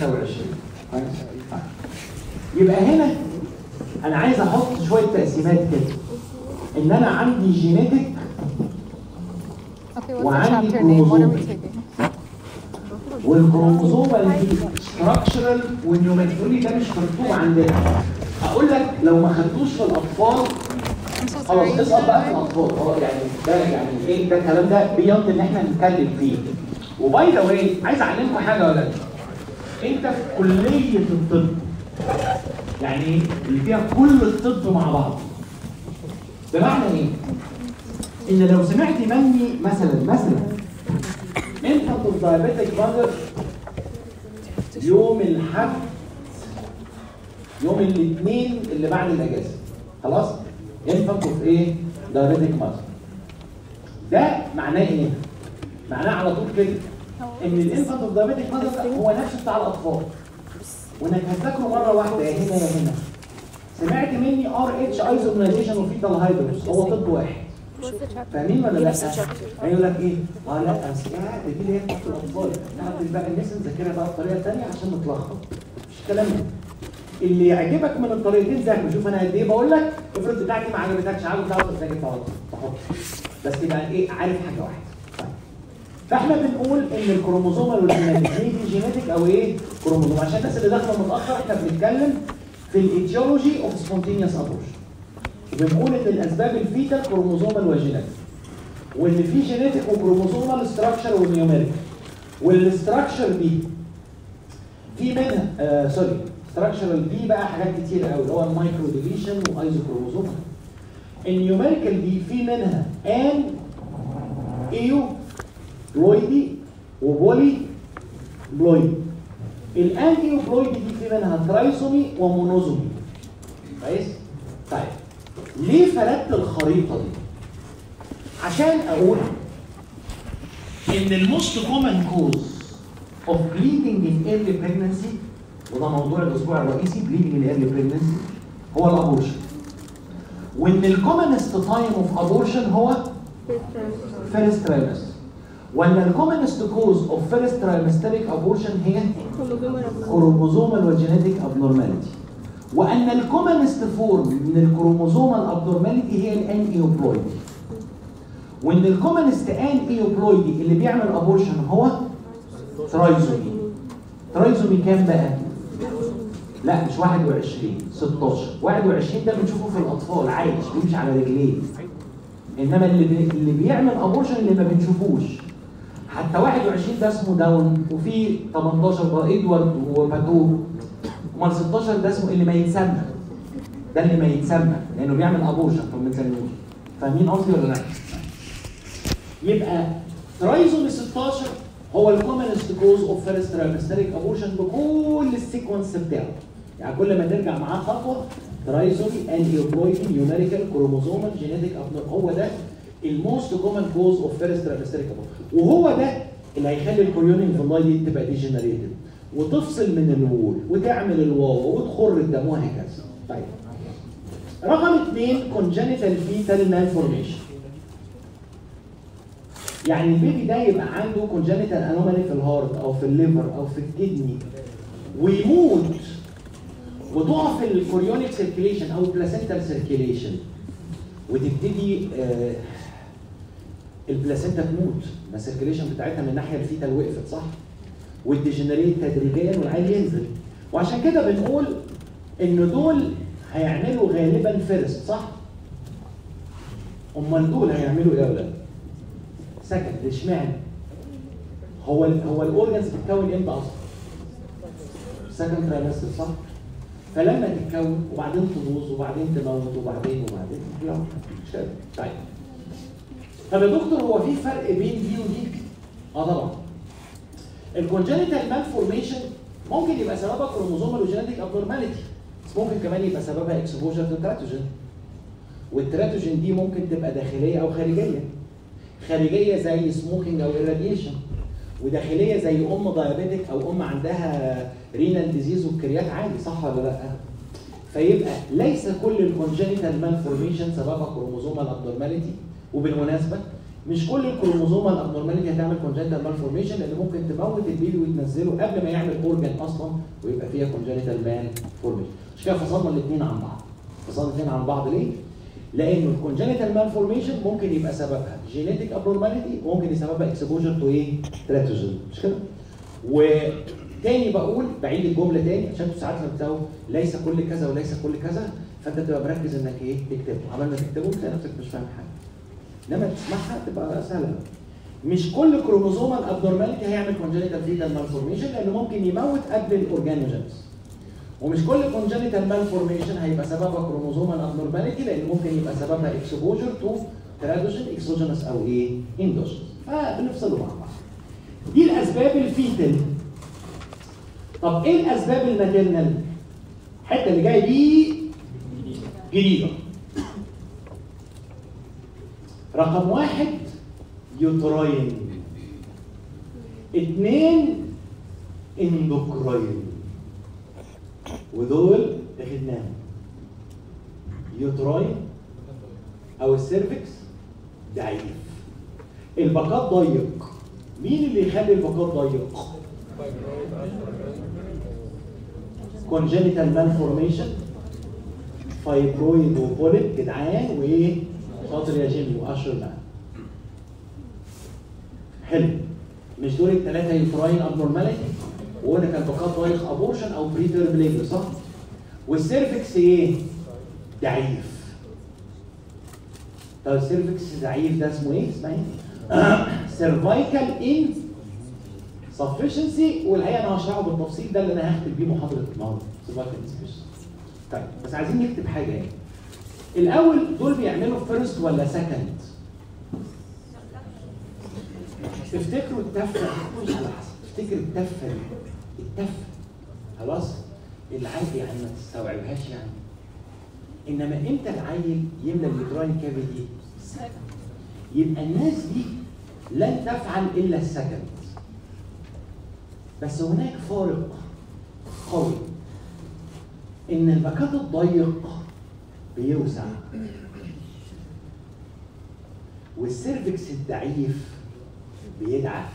25 كويس طيب. يبقى هنا انا عايز احط شويه تقسيمات كده ان انا عندي جينيتك Okay, what's the وعندي chapter name? What are we كروموزوم. taking? والكروموزوم اللي ستراكشرال والنيوماتولي ده مش مكتوب عندنا اقول لك لو ما خدتوش في الاطفال I'm so sorry. خلاص you اسقط بقى في said right? الاطفال اه يعني ده يعني ايه ده الكلام ده بيض ان احنا نتكلم فيه وباي ذا واي عايز اعلمكم حاجه يا ولاد انت في كليه الطب يعني ايه اللي فيها كل الطب مع بعض بمعنى ايه؟ ان لو سمعت مني مثلا مثلا انت في دايابيتك ماذر يوم الحد يوم الاثنين اللي بعد الاجازه خلاص انفنت في ايه دايابيتك ماذر ده معناه ايه معناه على طول كده ان الانفنت اوف دايابيتك ماذر ده هو نفسه بتاع الاطفال وانك هتذاكره مره واحده يا هنا يا هنا سمعت مني ار اتش ايزومنايزيشن وفيتال هايدروس هو طب واحد فاهمين ولا لا؟ هيقول لك ايه؟ اه لا اصل ده دي اللي هي بتاعت الاطفال نعرف بقى الناس نذاكرها بقى بطريقه ثانيه عشان نتلخبط مش الكلام ده اللي يعجبك من الطريقتين ذاكر شوف انا قد ايه بقول لك افرض بتاعتي ما عجبتكش عاوز تعرف تذاكر تقعد تحط بس تبقى ايه عارف حاجه واحده طيب. فاحنا بنقول ان الكروموزوم والجينيتك هي دي جينيتك او ايه كروموزوم عشان الناس اللي داخله متاخر احنا بنتكلم في الايتيولوجي اوف سبونتينيوس ابورشن وبنقول ان الاسباب الفيتال كروموزومال وجينيتك وان في جينيتك وكروموزومال ستراكشر والنيوميريك والاستراكشر دي في منها آه سوري ستراكشرال دي بقى حاجات كتير قوي اللي هو المايكرو ديليشن وايزو كروموزوم النيوميريكال دي في منها ان ايو بلويدي وبولي بلويدي الان ايو بلويدي دي في منها ترايسومي ومونوزومي كويس طيب ليه فردت الخريطه دي عشان اقول ان الموست كومن كوز اوف bleeding in early pregnancy وده موضوع الاسبوع الرئيسي bleeding in early pregnancy هو الابورشن وان الكومنست تايم اوف ابورشن هو فيرست ترايمستر وان الكومنست كوز اوف فيرست ترايمستريك ابورشن هي كروموزومال وجينيتيك ابنورماليتي وان الكومنست فورم من الكروموزومال ابنورماليتي هي الان ايوبلويدي وان الكومنست ان ايوبلويدي اللي بيعمل ابورشن هو ترايزومي ترايزومي كام بقى؟ لا مش 21 16 21 ده بنشوفه في الاطفال عايش بيمشي على رجليه انما اللي بي... اللي بيعمل ابورشن اللي ما بنشوفوش حتى 21 ده اسمه داون وفي 18 بقى ادوارد وباتو امال 16 ده اسمه اللي ما يتسمى ده اللي ما يتسمى لانه بيعمل ابورشن فما بنسميهوش فاهمين قصدي ولا لا؟ يبقى ترايزومي 16 هو الكومنست كوز اوف فيرست ترايمستريك ابورشن بكل السيكونس بتاعه يعني كل ما نرجع معاه خطوه ترايزومي انيوبلويدي نيوميريكال كروموزومال جينيتيك هو ده الموست كومن كوز اوف فيرست ترايمستريك ابورشن وهو ده اللي هيخلي الكوريونينج فيلاي دي تبقى ديجنريتد وتفصل من الوول وتعمل الواو وتخر الدم وهكذا طيب رقم اثنين congenital fetal malformation يعني البيبي ده يبقى عنده congenital anomaly في الهارت او في الليفر او في الكدني ويموت وتقع في الكوريونيك سيركيليشن او البلاسنتال سيركيليشن وتبتدي آه البلاسنتا تموت ما السيركيليشن بتاعتها من الناحيه الفيتال وقفت صح؟ والديجنريت تدريجيا والعيل ينزل وعشان كده بنقول ان دول هيعملوا غالبا فيرست صح؟ امال دول هيعملوا ايه يا ولاد؟ سكند اشمعنى؟ هو ال هو الاورجنز بتتكون امتى اصلا؟ سكند ترايمستر صح؟ فلما تتكون وبعدين تبوظ وبعدين تموت وبعدين وبعدين يلا مش كده. طيب طب يا دكتور هو في فرق بين دي ودي؟ اه طبعا الكونجنتال مالفورميشن ممكن يبقى سببها كروموزومال وجينيتك ابنورماليتي بس ممكن كمان يبقى سببها اكسبوجر للتراتوجين والتراتوجين دي ممكن تبقى داخليه او خارجيه خارجيه زي سموكينج او irradiation وداخليه زي ام دايابيتك او ام عندها رينال ديزيز والكريات عادي صح ولا لا؟ فيبقى ليس كل الكونجنتال مالفورميشن سببها كروموزومال ابنورماليتي وبالمناسبه مش كل الكروموزوم الابنورماليتي هتعمل كونجنتال مالفورميشن لان ممكن تموت البيبي وتنزله قبل ما يعمل اورجن اصلا ويبقى فيها كونجنتال مان فورميشن مش كده فصلنا الاثنين عن بعض فصلنا الاثنين عن بعض ليه؟ لانه الكونجنتال مان فورميشن ممكن يبقى سببها جينيتك ابنورماليتي وممكن يسببها اكسبوجر تو ايه؟ تراتوجين مش كده؟ وتاني بقول بعيد الجمله تاني عشان انتوا ساعات بتساووا ليس كل كذا وليس كل كذا فانت تبقى مركز انك ايه تكتبه عمال ما تكتبه تلاقي نفسك مش فاهم حاجه انما تسمعها تبقى سهله مش كل كروموزومال ابنورماليتي هيعمل كونجنتال فيتال مالفورميشن لانه ممكن يموت قبل الاورجانوجينز ومش كل كونجنتال مالفورميشن هيبقى سببها كروموزومال ابنورماليتي لان ممكن يبقى سببها اكسبوجر تو ترادوجين اكسوجينس او ايه اندوجينس فبنفصلوا مع بعض دي الاسباب الفيتال طب ايه الاسباب الماتيرنال الحته اللي جايه دي جديده رقم واحد يوتراين اثنين اندوكراين ودول اخدناهم يوتراين او السيرفكس ضعيف الباقات ضيق مين اللي يخلي الباقات ضيق كونجنتال مالفورميشن فايبرويد وبوليت جدعان وايه شاطر يا جيمي واشر معانا حلو مش دول الثلاثه يوتراين ابنورماليتي وقلنا كان بقات ضايق ابورشن او بري تيرم ليبر صح؟ والسيرفكس ايه؟ ضعيف طب السيرفكس ضعيف ده اسمه ايه؟ اسمها ايه؟ سيرفايكال ان سفشنسي والحقيقه انا هشرحه بالتفصيل ده اللي انا هختم بيه محاضره النهارده سيرفايكال انسفشنسي طيب بس عايزين نكتب حاجه يعني الاول دول بيعملوا فيرست ولا سكند؟ افتكروا التفه مش على حسب افتكر التفه دي التفه خلاص العادي يعني ما تستوعبهاش يعني انما امتى العيل يملى اليوتراين كافيتي؟ يبقى الناس دي لن تفعل الا السكند بس هناك فارق قوي ان البكات الضيق بيوسع والسيرفكس الضعيف بيضعف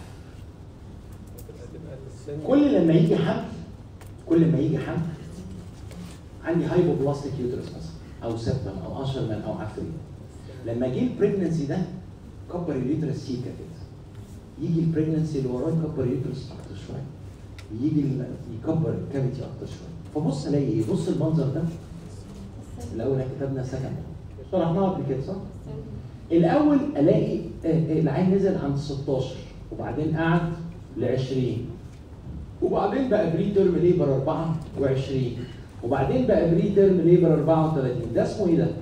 كل لما يجي حمل كل ما يجي حمل عندي هايبوبلاستيك يوترس مثلا او سبتم او اشرمان او عفريت لما جه البريجنسي ده كبر اليوترس سيكا كده يجي البريجنسي اللي وراه يكبر اليوترس اكتر شويه يجي ال- يكبر الكافيتي اكتر شويه فبص الاقي ايه بص المنظر ده الاول إحنا كتبنا سكند شرحناها قبل كده صح؟ الاول الاقي آه، آه، العين نزل عند 16 وبعدين قعد ل 20 وبعدين بقى بري تيرم ليبر 24 وبعدين بقى بري تيرم ليبر 34 ده اسمه ايه ده؟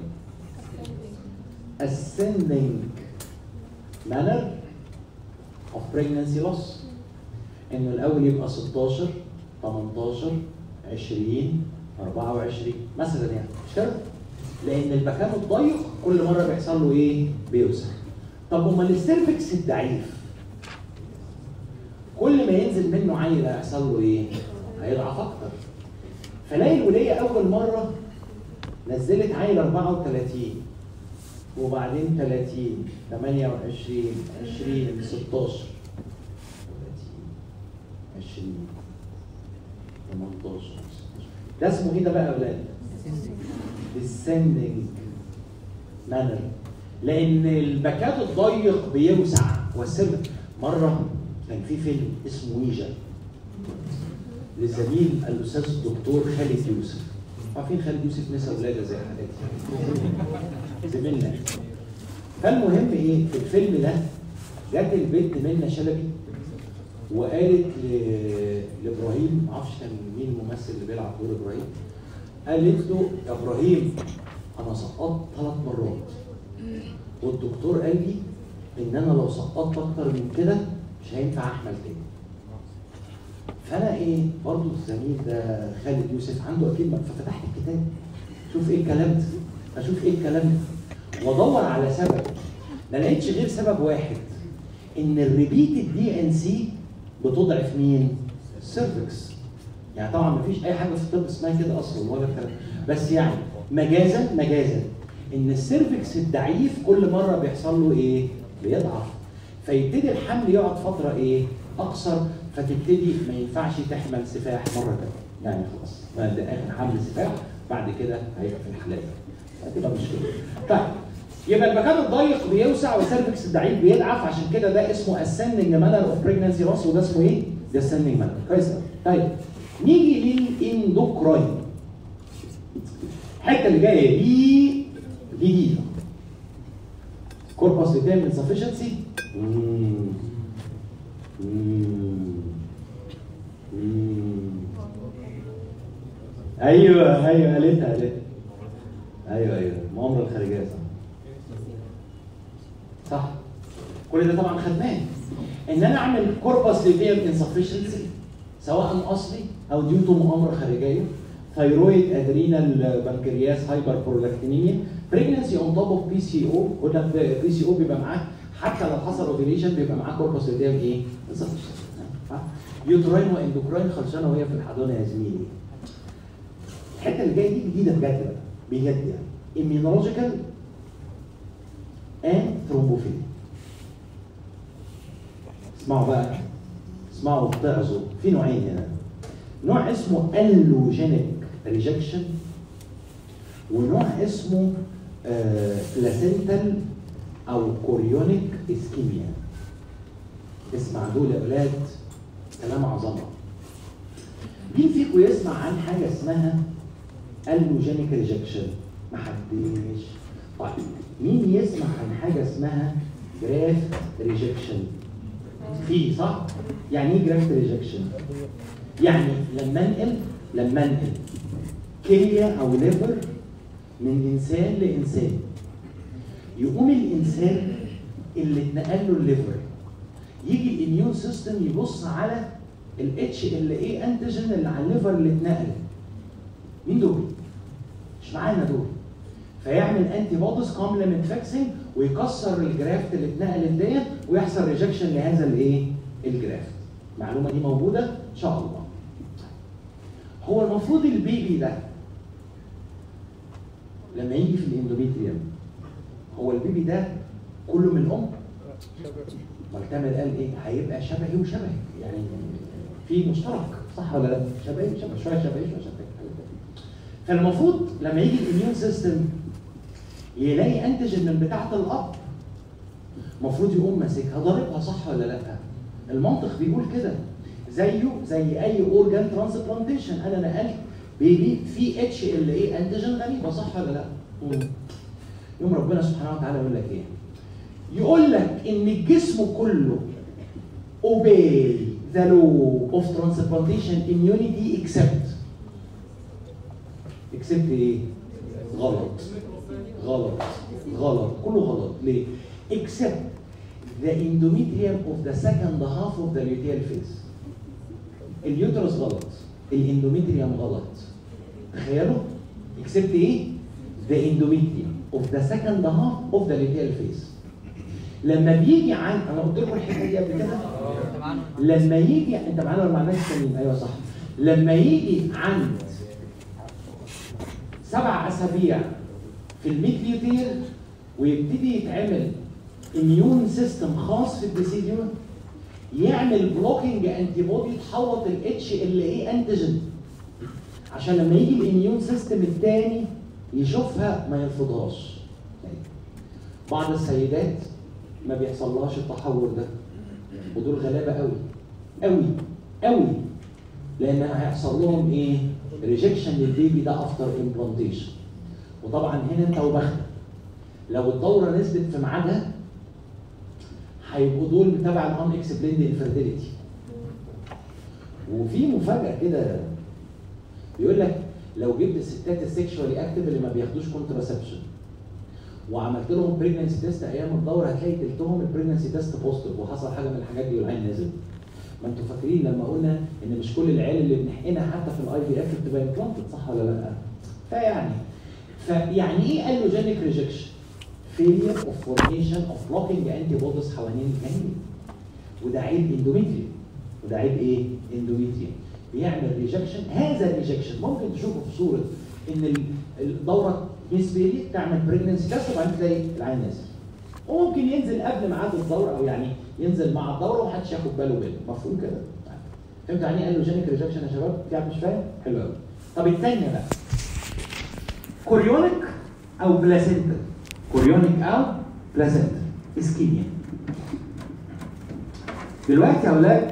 ascending manner of pregnancy loss انه الاول يبقى 16 18 20 24 مثلا يعني مش كده؟ لان المكان الضيق كل مره بيحصل له ايه؟ بيوسع. طب امال السيرفكس الضعيف كل ما ينزل منه عيل هيحصل له ايه؟ هيضعف اكتر. فلاقي الوليه اول مره نزلت عيل 34 وبعدين 30 28 20 16 30 20 18 ده اسمه ايه ده بقى يا اولاد؟ descending manner لان البكات الضيق بيوسع والسر مره كان في فيلم اسمه ويجا للزميل الاستاذ الدكتور خالد يوسف عارفين خالد يوسف نسا ولاده زي حالاتي زميلنا فالمهم ايه في الفيلم ده جت البنت منى شلبي وقالت ل- لابراهيم معرفش كان مين الممثل اللي بيلعب دور ابراهيم قالت له يا ابراهيم انا سقطت ثلاث مرات والدكتور قال لي ان انا لو سقطت اكتر من كده مش هينفع احمل تاني فانا ايه برضو الزميل ده خالد يوسف عنده اكيد ففتحت الكتاب شوف ايه الكلام ده اشوف ايه الكلام ده وادور على سبب ما لقيتش غير سبب واحد ان الريبيت الدي ان سي بتضعف مين؟ السيرفكس يعني طبعا ما فيش اي حاجه في الطب اسمها كده اصلا ولا الكلام بس يعني مجازا مجازا ان السيرفكس الضعيف كل مره بيحصل له ايه؟ بيضعف فيبتدي الحمل يقعد فتره ايه اقصر فتبتدي ما ينفعش تحمل سفاح مره تانيه يعني خلاص ما ده اخر حمل سفاح بعد كده هيبقى في الحلال هتبقى مشكله طيب يبقى المكان الضيق بيوسع والسيرفكس الضعيف بيضعف عشان كده ده اسمه ascending manner of pregnancy loss وده اسمه ايه؟ descending manner كويس أوي. طيب نيجي للاندوكراين الحته اللي جايه دي جديده كوربس لتام insufficiency مم. مم. مم. ايوه ايوه قالتها قالتها ايوه ايوه المؤامره الخارجيه صح صح كل ده طبعا خدناه ان انا اعمل كوربس ليفيال انسفشنسي سواء اصلي او ديو تو مؤامره خارجيه ثايرويد ادرينال بنكرياس هايبر برولاكتينيميا بريجنسي اون توب اوف بي سي او قلنا بي سي او بيبقى معاه حتى لو حصل اوفيليشن بيبقى معاه كوربس ليفيال ايه؟ insufficiency. يوتراين واندوكراين خلصانه وهي في الحضانه يا زميلي الحته اللي جايه دي جديده بجد بقى بجد يعني immunological and thrombophilia اسمعوا بقى اسمعوا واتعظوا في نوعين هنا نوع اسمه allogenic rejection ونوع اسمه بلاسنتال او كوريونيك اسكيميا اسمع دول يا اولاد كلام عظمه مين فيكم يسمع عن حاجه اسمها allogenic rejection محدش طيب مين يسمع عن حاجه اسمها graft rejection في صح يعني ايه graft rejection يعني لما انقل لما انقل كليه او ليفر من انسان لانسان يقوم الانسان اللي اتنقل له الليفر يجي الاميون سيستم يبص على الاتش ال اي انتيجين اللي على الليفر اللي اتنقل مين دول؟ مش معانا دول فيعمل انتي بوديز كومبلمنت فاكسنج ويكسر الجرافت اللي اتنقلت ديت ويحصل ريجكشن لهذا الايه؟ الجرافت المعلومه دي موجوده ان شاء الله هو المفروض البيبي ده لما يجي في الاندوميتريوم هو البيبي ده كله من الام معتمد قال ايه هيبقى شبهي وشبهك يعني في مشترك صح ولا لا شبهي وشبه شويه شبهي شويه شبهك فالمفروض لما يجي الاميون سيستم يلاقي انتيجين من بتاعه الاب المفروض يقوم ماسكها ضاربها صح ولا لا المنطق بيقول كده زيه زي اي اورجان ترانسبلانتيشن انا نقلت بيبي في اتش ال اي انتيجين غريبه صح ولا لا مم. يوم ربنا سبحانه وتعالى يقول لك ايه يقول لك ان الجسم كله obey the law of transplantation immunity except except ايه؟ غلط غلط غلط كله غلط ليه؟ except the endometrium of the second half of the luteal phase اليوترس غلط الاندوميتريوم غلط تخيلوا except ايه؟ the endometrium of the second half of the luteal phase لما بيجي عن انا قلت لكم الحته دي قبل كده لما يجي انت معانا ولا معناش التانيين ايوه صح لما يجي عند سبع اسابيع في الميكليوتير ويبتدي يتعمل اميون سيستم خاص في الديسيديون يعمل بلوكينج انتي بودي تحوط الاتش ال اي انتيجين عشان لما يجي الاميون سيستم الثاني يشوفها ما يرفضهاش بعض السيدات ما بيحصلهاش التحور ده ودول غلابه قوي قوي قوي لان هيحصل لهم ايه؟ ريجكشن للبيبي ده افتر امبلانتيشن وطبعا هنا انت وبختك لو الدوره نزلت في ميعادها هيبقوا دول تبع الان اكسبليند انفيرتيليتي وفي مفاجاه كده بيقول لك لو جبت الستات السكشوالي اكتف اللي ما بياخدوش كونتراسبشن وعملت لهم بريجنسي تيست ايام الدوره هتلاقي تلتهم البريجنسي تيست بوزيتيف وحصل حاجه من الحاجات دي والعين نزل ما انتوا فاكرين لما قلنا ان مش كل العيال اللي بنحقنها حتى في الاي في اف بتبقى امبلانتد صح ولا لا؟ فيعني فيعني ايه الوجينيك ريجكشن؟ failure of formation of blocking antibodies حوالين الجنين وده عيب اندوميتريوم وده عيب ايه؟ اندوميتريوم بيعمل ريجكشن هذا الريجكشن ممكن تشوفه في صوره ان ال- الدوره ميس بيبي تعمل بريجنسي تيست وبعدين تلاقي العين نازل وممكن ينزل قبل ميعاد الدوره او يعني ينزل مع الدوره ومحدش ياخد باله منه مفهوم كده فهمت يعني ايه الوجينيك ريجكشن يا شباب؟ في حد مش فاهم؟ حلو قوي طب الثانيه بقى كوريونيك او بلاسنتا كوريونيك او بلاسنتا اسكيميا دلوقتي يا اولاد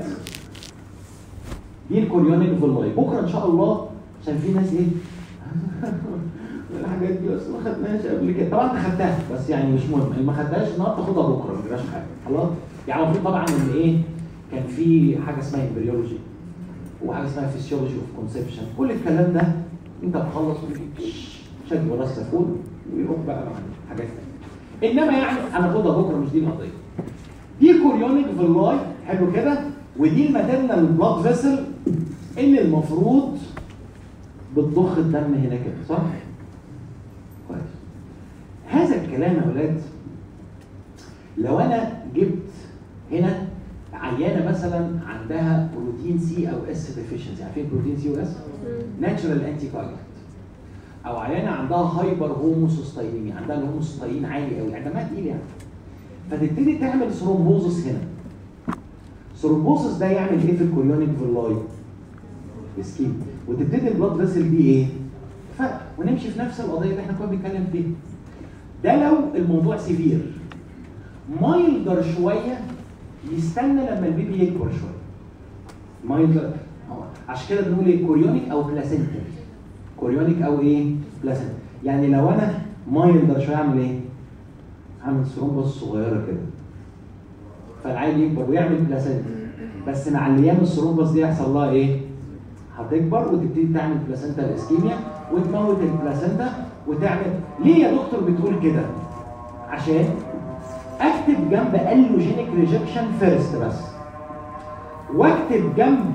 دي الكوريونيك فيلاي بكره ان شاء الله عشان في ناس ايه الحاجات دي بس ما خدناهاش قبل كده طبعا انت خدتها بس يعني مش مهم اللي ما خدتهاش النهارده خدها بكره ما تجراش حاجه خلاص يعني المفروض طبعا ان ايه كان في حاجه اسمها امبريولوجي وحاجه اسمها فيسيولوجي اوف كونسبشن كل الكلام ده انت بتخلص شد ولا السفون ويروح بقى مع حاجات تانية انما يعني انا خدها بكره مش دي القضيه دي كوريونيك فيلاي حلو كده ودي الماتيرنال بلاد فيسل اللي المفروض بتضخ الدم هنا كده صح؟ كويس هذا الكلام يا اولاد لو انا جبت هنا عيانه مثلا عندها بروتين سي او اس ديفيشنسي عارفين بروتين سي واس؟ ناتشورال انتي كواجلانت او عيانه عندها هايبر هوموسيستاينيميا عندها الهوموسيستاين عالي قوي يعني دمها تقيل يعني فتبتدي تعمل ثرومبوزس هنا ثرومبوزس ده يعمل ايه في الكوريونيك فيلاي؟ اسكيم وتبتدي البلاد فيسل دي ايه؟ فرق ونمشي في نفس القضيه اللي احنا كنا بنتكلم فيها ده لو الموضوع سيفير مايلدر شويه يستنى لما البيبي يكبر شويه مايلدر عشان كده بنقول ايه كوريونيك او بلاسنتا كوريونيك او ايه بلاسنتا يعني لو انا مايلدر شويه اعمل ايه اعمل ثرومبوس صغيره كده فالعيل يكبر ويعمل بلاسنتا بس مع الايام الثرومبوس دي يحصل لها ايه هتكبر وتبتدي تعمل بلاسنتا اسكيميا وتموت البلاسنتا وتعمل ليه يا دكتور بتقول كده عشان اكتب جنب الوجينيك ريجكشن فيرست بس واكتب جنب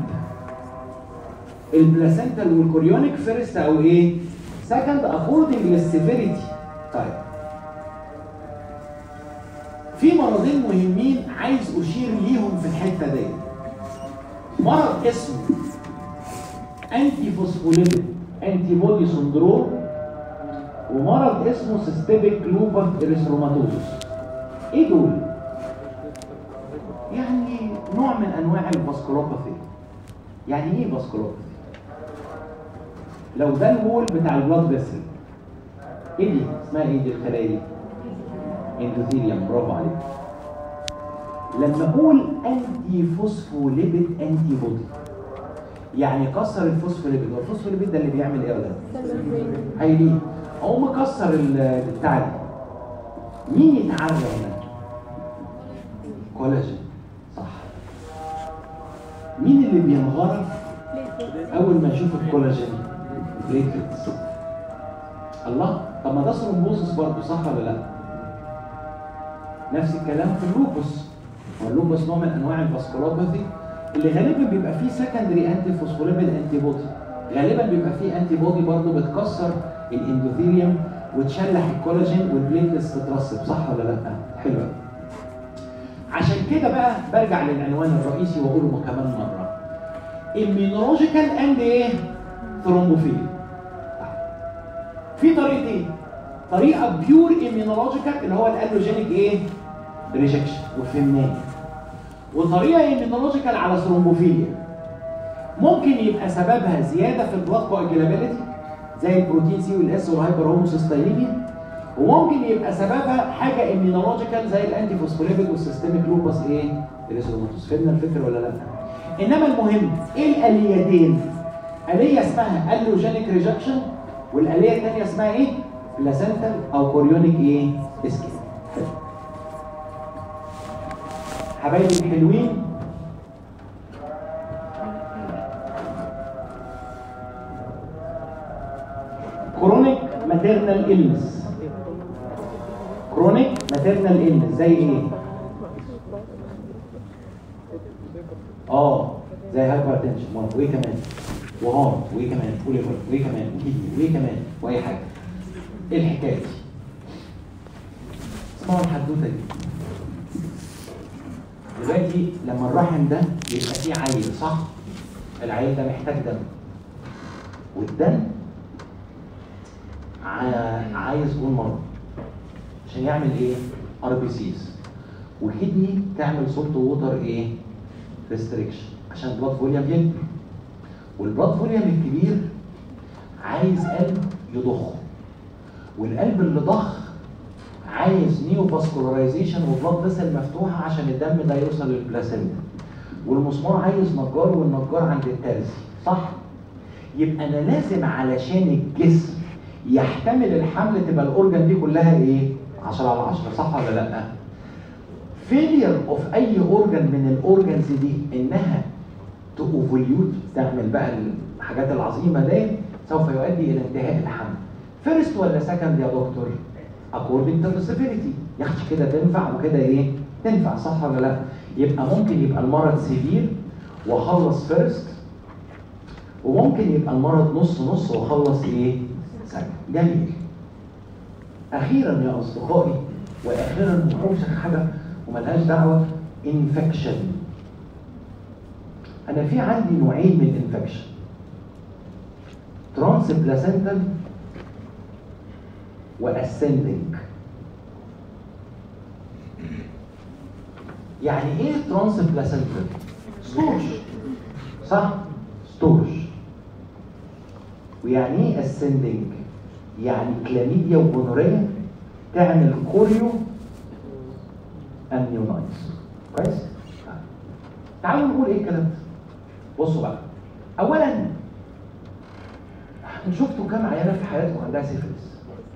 البلاسنتال والكوريونيك فيرست او ايه سكند اكوردنج للسيفيريتي طيب في مرضين مهمين عايز اشير ليهم في الحته دي مرض اسمه انتي فوسفوليبيد انتي بودي سندروم ومرض اسمه سيستميك لوبر اريثروماتوزس ايه دول؟ يعني نوع من انواع الفاسكولوباثي يعني ايه فاسكولوباثي؟ لو ده الوول بتاع البلاد فيسل ايه دي؟ اسمها ايه دي الخلايا دي؟ اندوثيليوم برافو عليك لما اقول انتي فوسفوليبيد انتي بودي يعني كسر الفوسفوليبيد والفوسفوليبيد ده اللي بيعمل ايه يا ولاد؟ هيلين اقوم مكسر البتاع دي مين يتعرى هنا؟ كولاجين صح مين اللي بينغرق اول ما يشوف الكولاجين؟ بليتلتس الله طب ما ده ثرومبوسس برضه صح ولا لا؟ نفس الكلام في اللوبس هو اللوبس نوع من انواع الفاسكولوباثي اللي غالبا بيبقى فيه سكندري انتي فوسفوليبيد انتي بودي غالبا بيبقى فيه انتي بودي برضه بتكسر الاندوثيليوم وتشلح الكولاجين والبليتلس تترسب صح ولا لا؟ حلو قوي. عشان كده بقى برجع للعنوان الرئيسي واقوله كمان مره. immunological اند ايه؟ ثرومبوفيل. في طريقتين. طريقه بيور immunological اللي هو الالوجينيك ايه؟ ريجكشن وفهمناه. وطريقه immunological على ثرومبوفيليا. ممكن يبقى سببها زياده في البلاد كواجيلابيلتي زي البروتين سي والاس والهايبر هوموسيستاينيميا وممكن يبقى سببها حاجه ايمينولوجيكال زي الانتي فوسفوليبيد والسيستميك لوبس ايه؟ الاسروماتوس فهمنا الفكره ولا لا؟ انما المهم ايه الاليتين؟ اليه اسمها الوجينيك ريجكشن والاليه الثانيه اسمها ايه؟ بلاسنتال او كوريونيك ايه؟ اسكيم حبايبي الحلوين كرونيك ماتيرنال إلنس كرونيك ماتيرنال إلنس زي ايه؟ اه زي هايبرتنشن وايه كمان؟ وهارت وايه كمان؟ وليفر وايه كمان؟ وكيدني وايه كمان؟ واي حاجه ايه الحكايه دي؟ اسمعوا الحدوته دي دلوقتي لما الرحم ده يبقى فيه عيل صح؟ العيل ده محتاج دم والدم ع- عايز جول مرض عشان يعمل ايه؟ ار بي سيز وكدني تعمل سولت ووتر ايه ريستريكشن عشان البلاد فوليوم يكبر والبلاد فوليوم الكبير عايز قلب يضخه والقلب اللي ضخ عايز نيو فاسكولارايزيشن وبلاد فيسل مفتوحه عشان الدم ده يوصل للبلاسينتا والمسمار عايز نجار والنجار عند الترزي صح يبقى انا لازم علشان الجسم يحتمل الحمل تبقى الاورجن دي كلها ايه 10 على 10 صح ولا لا فيلير اوف اي اورجن من الاورجنز دي انها تأوفوليوت تعمل بقى الحاجات العظيمه دي سوف يؤدي الى انتهاء الحمل فيرست ولا سكند يا دكتور according to the severity يا اختي كده تنفع وكده ايه تنفع صح ولا لا يبقى ممكن يبقى المرض سيفير واخلص فيرست وممكن يبقى المرض نص نص واخلص ايه سكند جميل اخيرا يا اصدقائي واخيرا وحوش حاجه وملهاش دعوه انفكشن انا في عندي نوعين من الانفكشن ترانس بلاسنتال واسندنج يعني ايه ترانس بلاسنتال ستورج صح ستورج ويعني ايه اسندنج يعني كلاميديا وجونوريا تعمل كوريو امنيونايز كويس تعالوا نقول ايه الكلام ده بصوا بقى اولا شفتوا كام عيانه في حياتكم عندها سيفلس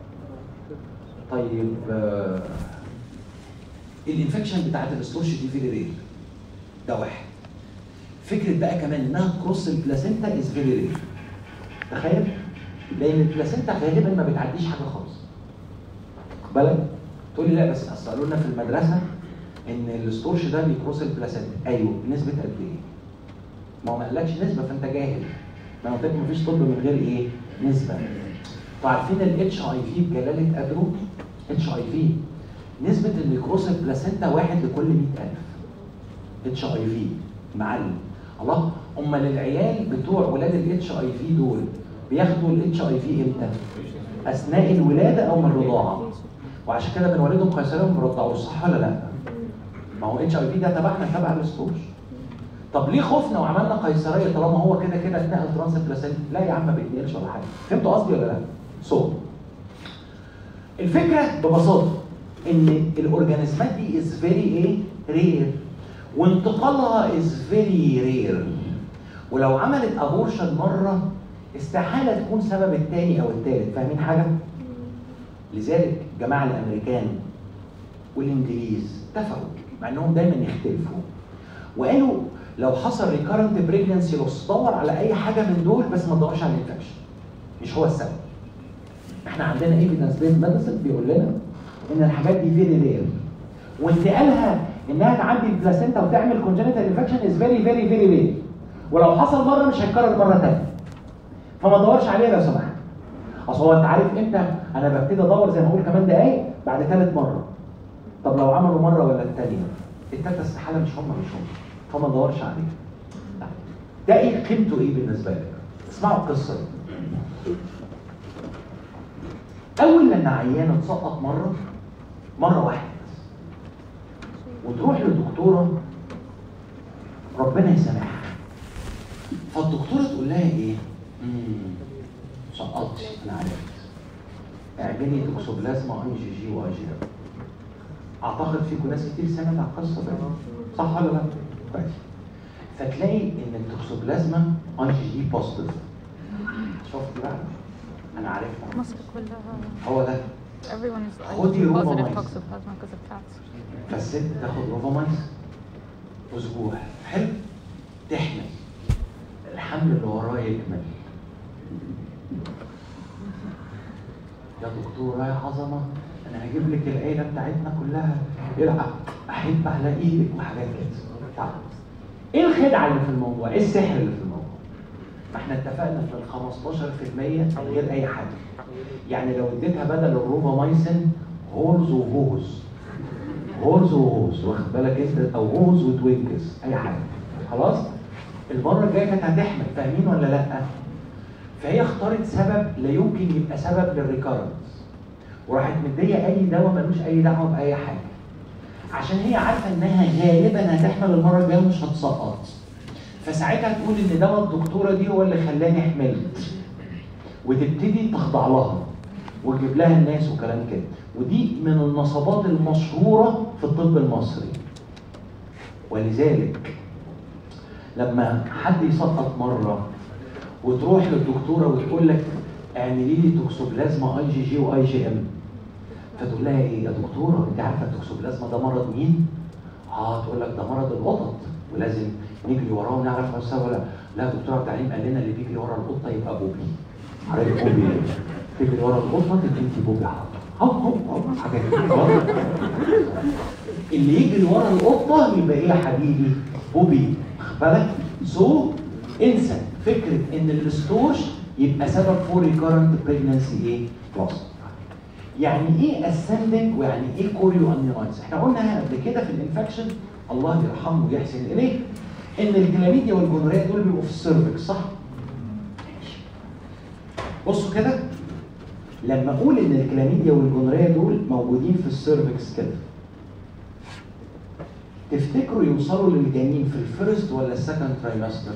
طيب آه الانفكشن بتاعت الاستورش دي فيري رير ده واحد فكره بقى كمان انها كروس البلاسينتا از فيري رير تخيل لان البلاسينتا غالبا ما بتعديش حاجه خالص خد بالك تقول لي لا بس اصل قالوا لنا في المدرسه ان الاستورش ده بيكروس البلاسينتا ايوه نسبه قد ايه؟ ما هو ما قالكش نسبه فانت جاهل ما هو ما فيش طب من غير ايه؟ نسبه انتوا عارفين الاتش اي في بجلاله قدره اتش اي في نسبه اللي يكروس البلاسينتا واحد لكل 100000 اتش اي في معلم الله امال العيال بتوع ولاد الاتش اي في دول بياخدوا الاتش اي في امتى؟ اثناء الولاده او من الرضاعه وعشان كده بنولدهم قيصريه وما بنرضعوش صح ولا لا؟ ما هو اتش اي في ده تبعنا تبع الاستورش طب ليه خفنا وعملنا قيصريه طالما هو كده كده اتنقل ترانس بلاسينتا لا يا عم ما بيتنقلش ولا حاجه فهمتوا قصدي ولا لا؟ صوت الفكره ببساطه ان الاورجانيزمات دي از فيري ايه؟ رير وانتقالها از فيري رير ولو عملت ابورشن مره استحاله تكون سبب الثاني او الثالث فاهمين حاجه؟ لذلك جماعه الامريكان والانجليز اتفقوا مع انهم دايما يختلفوا وقالوا لو حصل ريكارنت بريجنسي لوس دور على اي حاجه من دول بس ما تدورش على الانفكشن مش هو السبب احنا عندنا ايفيدنس بيز ميديسن بيقول لنا ان الحاجات دي فيري رير وانتقالها انها تعدي البلاسينتا وتعمل كونجنتال انفكشن از فيري فيري فيري رير ولو حصل مره مش هيتكرر مره ثانيه فما تدورش عليه لو سمحت اصل هو انت عارف امتى انا ببتدي ادور زي ما اقول كمان دقايق بعد ثالث مره طب لو عملوا مره ولا الثانيه الثالثه استحاله مش هم مش هم فما تدورش عليه ده ايه قيمته ايه بالنسبه لك اسمعوا القصه دي اول لما عيانه تسقط مره مره واحده بس وتروح للدكتوره ربنا يسامحها فالدكتوره تقول لها ايه؟ امم سقطتي انا عرفت اعجني توكسوبلازما اي جي جي واي جي اعتقد فيكم ناس كتير سمعت على القصه دي صح ولا لا؟ كويس فتلاقي ان التوكسوبلازما اي جي جي بوزيتيف شفت بقى انا عرفتها مصر كلها هو ده everyone is خدي روما positive مايس. toxoplasma because of cats. فالست تاخد روفامايس اسبوع حلو تحمل الحمل اللي وراه يكمل يا دكتورة يا عظمة أنا هجيب لك العيلة بتاعتنا كلها العب أحب على إيدك وحاجات كده طيب. إيه الخدعة اللي في الموضوع؟ إيه السحر اللي في الموضوع؟ ما احنا اتفقنا في ال 15% من غير أي حاجة يعني لو اديتها بدل الروفامايسين هورز وهوز هورز وهوز واخد بالك انت او هوز وتوينكس اي حاجه خلاص المره الجايه كانت هتحمل فاهمين ولا لا فهي اختارت سبب لا يمكن يبقى سبب للريكارنس وراحت مديه اي دواء ملوش اي دعوه باي حاجه عشان هي عارفه انها غالبا هتحمل المره الجايه ومش هتسقط فساعتها تقول ان دواء الدكتوره دي هو اللي خلاني حملت وتبتدي تخضع لها وتجيب لها الناس وكلام كده ودي من النصبات المشهوره في الطب المصري ولذلك لما حد يسقط مره وتروح للدكتوره وتقول لك اعملي لي توكسوبلازما اي جي جي واي جي ام فتقول لها ايه يا دكتوره انت عارفه التوكسوبلازما ده مرض مين؟ اه تقول لك ده مرض القطط ولازم نجري وراه ونعرف هو السبب ولا لا لا يا دكتوره عبد العليم قال لنا اللي بيجري ورا القطه يبقى بوبي عارف بوبي ايه؟ تجري ورا القطه تبقى انت بوبي هو هو هو حاجات كده. اللي يجري ورا القطه يبقى ايه يا حبيبي؟ بوبي واخد بالك؟ سو انسى فكره ان الاستوش يبقى سبب فور ريكارنت بريجنسي ايه؟ لوس يعني ايه اسندنج ويعني ايه كوريو اميونايز احنا قلنا قبل كده في الانفكشن الله يرحمه ويحسن اليه ان الكلاميديا والجونوريا دول بيبقوا في السيرفكس صح بصوا كده لما اقول ان الكلاميديا والجونوريا دول موجودين في السيرفكس كده تفتكروا يوصلوا للجنين في الفيرست ولا السكند ترايمستر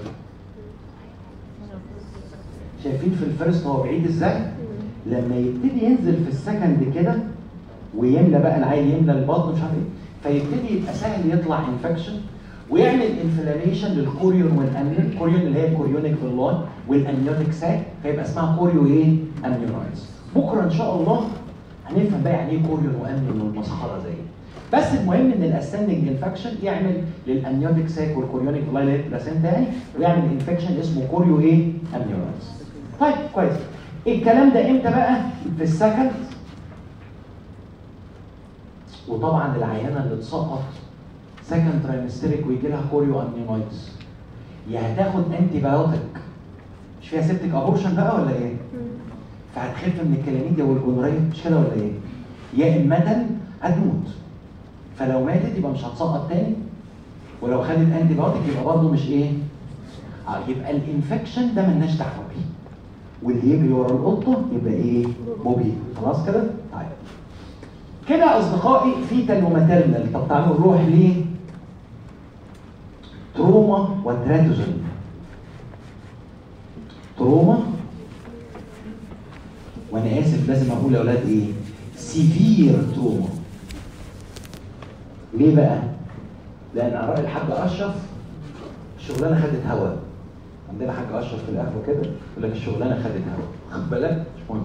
شايفين في الفيرست هو بعيد ازاي لما يبتدي ينزل في السكند كده ويملى بقى العيل يملى البطن مش عارف ايه فيبتدي يبقى سهل يطلع انفكشن ويعمل انفلاميشن للكوريون والانيون الكوريون اللي هي الكوريونيك فيلاي والانيونيك ساك فيبقى اسمها كوريو ايه؟ اميونايز بكره ان شاء الله هنفهم بقى يعني ايه كوريون واميون والمسخره زي دي. بس المهم ان الاسندنج انفكشن يعمل للانيونيك ساك والكوريونيك فيلاي اللي هي البلاسينتا يعني ويعمل انفكشن اسمه كوريو ايه؟ اميونايز طيب كويس الكلام ده امتى بقى؟ في السكند وطبعا العيانه اللي تسقط سكند ترايمستريك ويجي لها كوريو امنيومايتس يا هتاخد انتي بايوتيك مش فيها سيبتك ابورشن بقى ولا ايه؟ فهتخف من الكلاميديا والجونوريا مش كده ولا ايه؟ يا اما هتموت فلو ماتت يبقى مش هتسقط تاني ولو خدت انتي بايوتيك يبقى برضه مش ايه؟ اه يبقى الانفكشن ده ملناش دعوه بيه واللي يجري ورا القطه يبقى ايه؟ موبيل خلاص كده؟ طيب كده اصدقائي في تلوماتيرنال طب تعالوا نروح ليه؟ تروما وتراتوزن تروما وانا اسف لازم اقول يا اولاد ايه؟ سيفير تروما ليه بقى؟ لان على راي الحاج اشرف الشغلانه خدت هوا عندنا حاج اشرف في القهوه كده يقول لك الشغلانه خدت هوا خد بالك مش مهم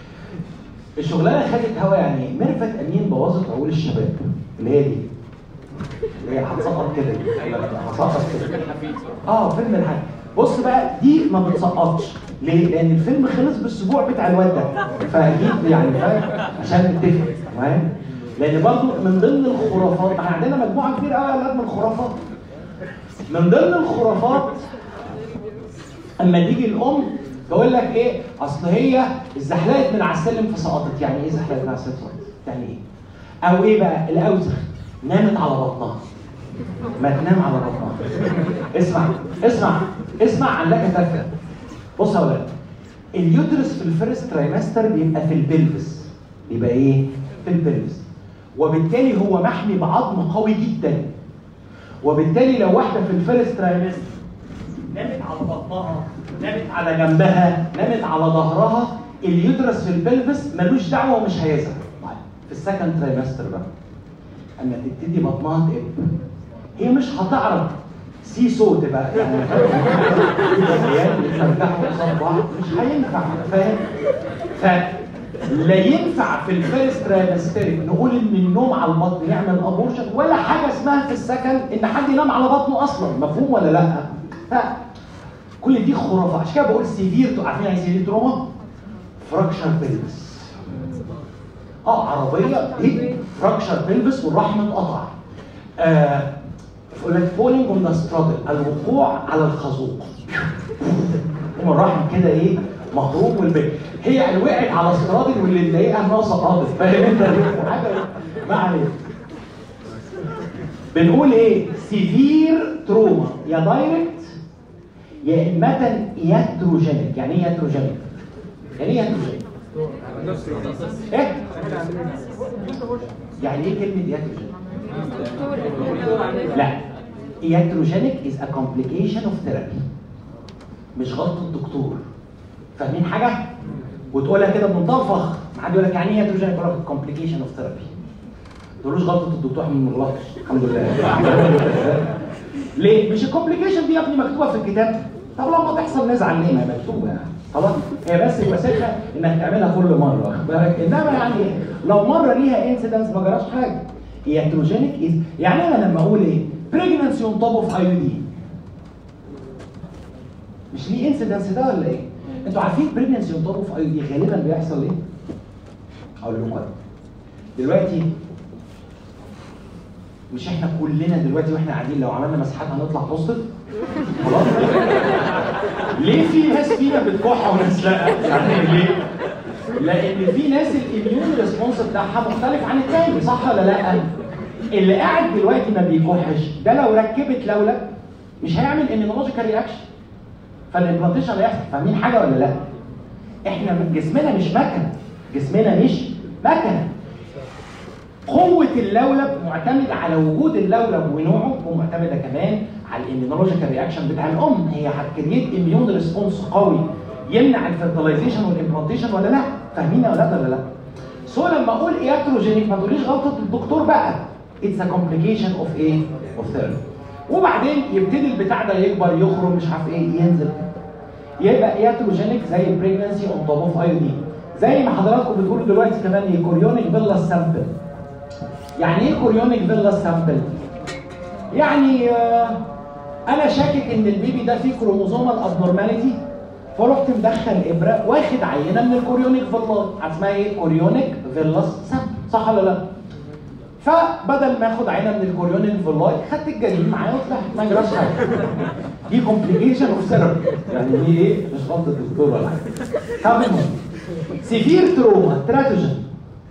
الشغلانه خدت هوا يعني إيه؟ ميرفت امين بوظت عقول الشباب اللي هي دي اللي هي هتسقط كده دي هتسقط كده اه فيلم الحاج بص بقى دي ما بتسقطش ليه؟ لان الفيلم خلص بالاسبوع بتاع الواد ده فاكيد يعني فاهم عشان نتفق تمام لان برضه من ضمن الخرافات احنا عندنا مجموعه كبيره قوي يا اولاد من الخرافات من ضمن الخرافات اما تيجي الام تقول لك ايه اصل هي اتزحلقت من على السلم فسقطت يعني ايه زحلقت من على السلم فسقطت يعني ايه او ايه بقى الاوسخ نامت على بطنها ما تنام على بطنها اسمع اسمع اسمع عن لك تفه بص يا ولاد اليوترس في الفيرست ترايمستر بيبقى في البلفس بيبقى ايه في البلفس وبالتالي هو محمي بعظم قوي جدا وبالتالي لو واحده في الفيرست ترايمستر نامت على بطنها نامت على جنبها نامت على ظهرها اليوترس في البلفس ملوش دعوه ومش هيزهق طيب، في السكند ترايمستر بقى اما تبتدي بطنها تقب هي مش هتعرف سي سو تبقى يعني العيال يترجعوا قصاد بعض مش هينفع فاهم؟ فلا ينفع في الفيرست ترايمستر نقول ان النوم على البطن يعمل ابورشن ولا حاجه اسمها في السكن ان حد ينام على بطنه اصلا مفهوم ولا لا؟ لا كل دي خرافه عشان كده بقول سيفير عارفين يعني سيفير تروما؟ فراكشر بيلبس اه عربيه دي فراكشر بيلبس والرحم اتقطع آه فولينج اون ذا ستراجل الوقوع على الخازوق هم الرحم كده ايه مخروق والبيت هي اللي وقعت على ستراجل واللي مضايقها انها سقطت فاهم انت حاجه ما علينا بنقول ايه سيفير تروما يا دايركت يا اما ياتروجينيك يعني ايه ياتروجينيك؟ يعني ايه ياتروجينيك؟ ايه؟ يعني ايه كلمه ياتروجينيك؟ لا iatrogenic is a complication of therapy مش غلطة الدكتور فاهمين حاجة؟ وتقولها كده بمنتهى الفخر ما حد يقول لك يعني ايه iatrogenic يقول لك complication of therapy ما تقولوش غلطة الدكتور احنا ما بنغلطش الحمد لله ليه؟ مش الكومبليكيشن دي يا ابني مكتوبة في الكتاب طب لما تحصل نزعل ليه ما هي مكتوبة يعني خلاص هي بس الوسيله انك تعملها كل مره واخد بالك انما يعني لو مره ليها انسيدنس ما جراش حاجه iatrogenic is يعني انا لما اقول ايه pregnancy on top of IUD مش ليه انسيدنس ده ولا ايه؟ انتوا عارفين pregnancy on top of IUD غالبا بيحصل ايه؟ اقول لكم أنا. دلوقتي مش احنا كلنا دلوقتي واحنا قاعدين لو عملنا مساحات هنطلع بوزيتيف خلاص ليه في ناس فينا بتكح وناس لا يعني ليه لان في ناس الاميون ريسبونس بتاعها مختلف عن التاني صح ولا لا اللي قاعد دلوقتي ما بيكحش ده لو ركبت لولب مش هيعمل immunological رياكشن فالامبلانتيشن هيحصل فاهمين حاجه ولا لا احنا جسمنا مش مكنه جسمنا مش مكنه قوة اللولب معتمدة على وجود اللولب ونوعه ومعتمدة كمان على الاميونولوجيكال رياكشن بتاع الام هي هتكريت اميون ريسبونس قوي يمنع الفيرتلايزيشن والامبلانتيشن ولا لا؟ فاهمين يا ولاد ولا لا؟ سو لما اقول اياتروجينيك ما تقوليش غلطة الدكتور بقى اتس ا كومبليكيشن اوف ايه؟ اوف ثيرابي وبعدين يبتدي البتاع ده يكبر يخرج مش عارف ايه ينزل يبقى اياتروجينيك زي بريجنسي اون توب اوف ايودين زي ما حضراتكم بتقولوا دلوقتي كمان ايه كوريونيك فيلا سامبل يعني ايه كوريونيك فيلا سامبل؟ يعني آه انا شاكك ان البيبي ده فيه كروموزومال ابنورماليتي فرحت مدخل ابره واخد عينه من الكوريونيك فيلا اسمها ايه؟ كوريونيك فيلا سامبل صح ولا لا؟ فبدل ما اخد عينه من الكوريونيك فيلاي خدت الجنين معايا وطلعت ما جراش حاجه دي كومبليكيشن اوف ثيرابي يعني دي ايه؟ مش غلطه الدكتور ولا حاجه طب المهم سيفير تروما تراتوجين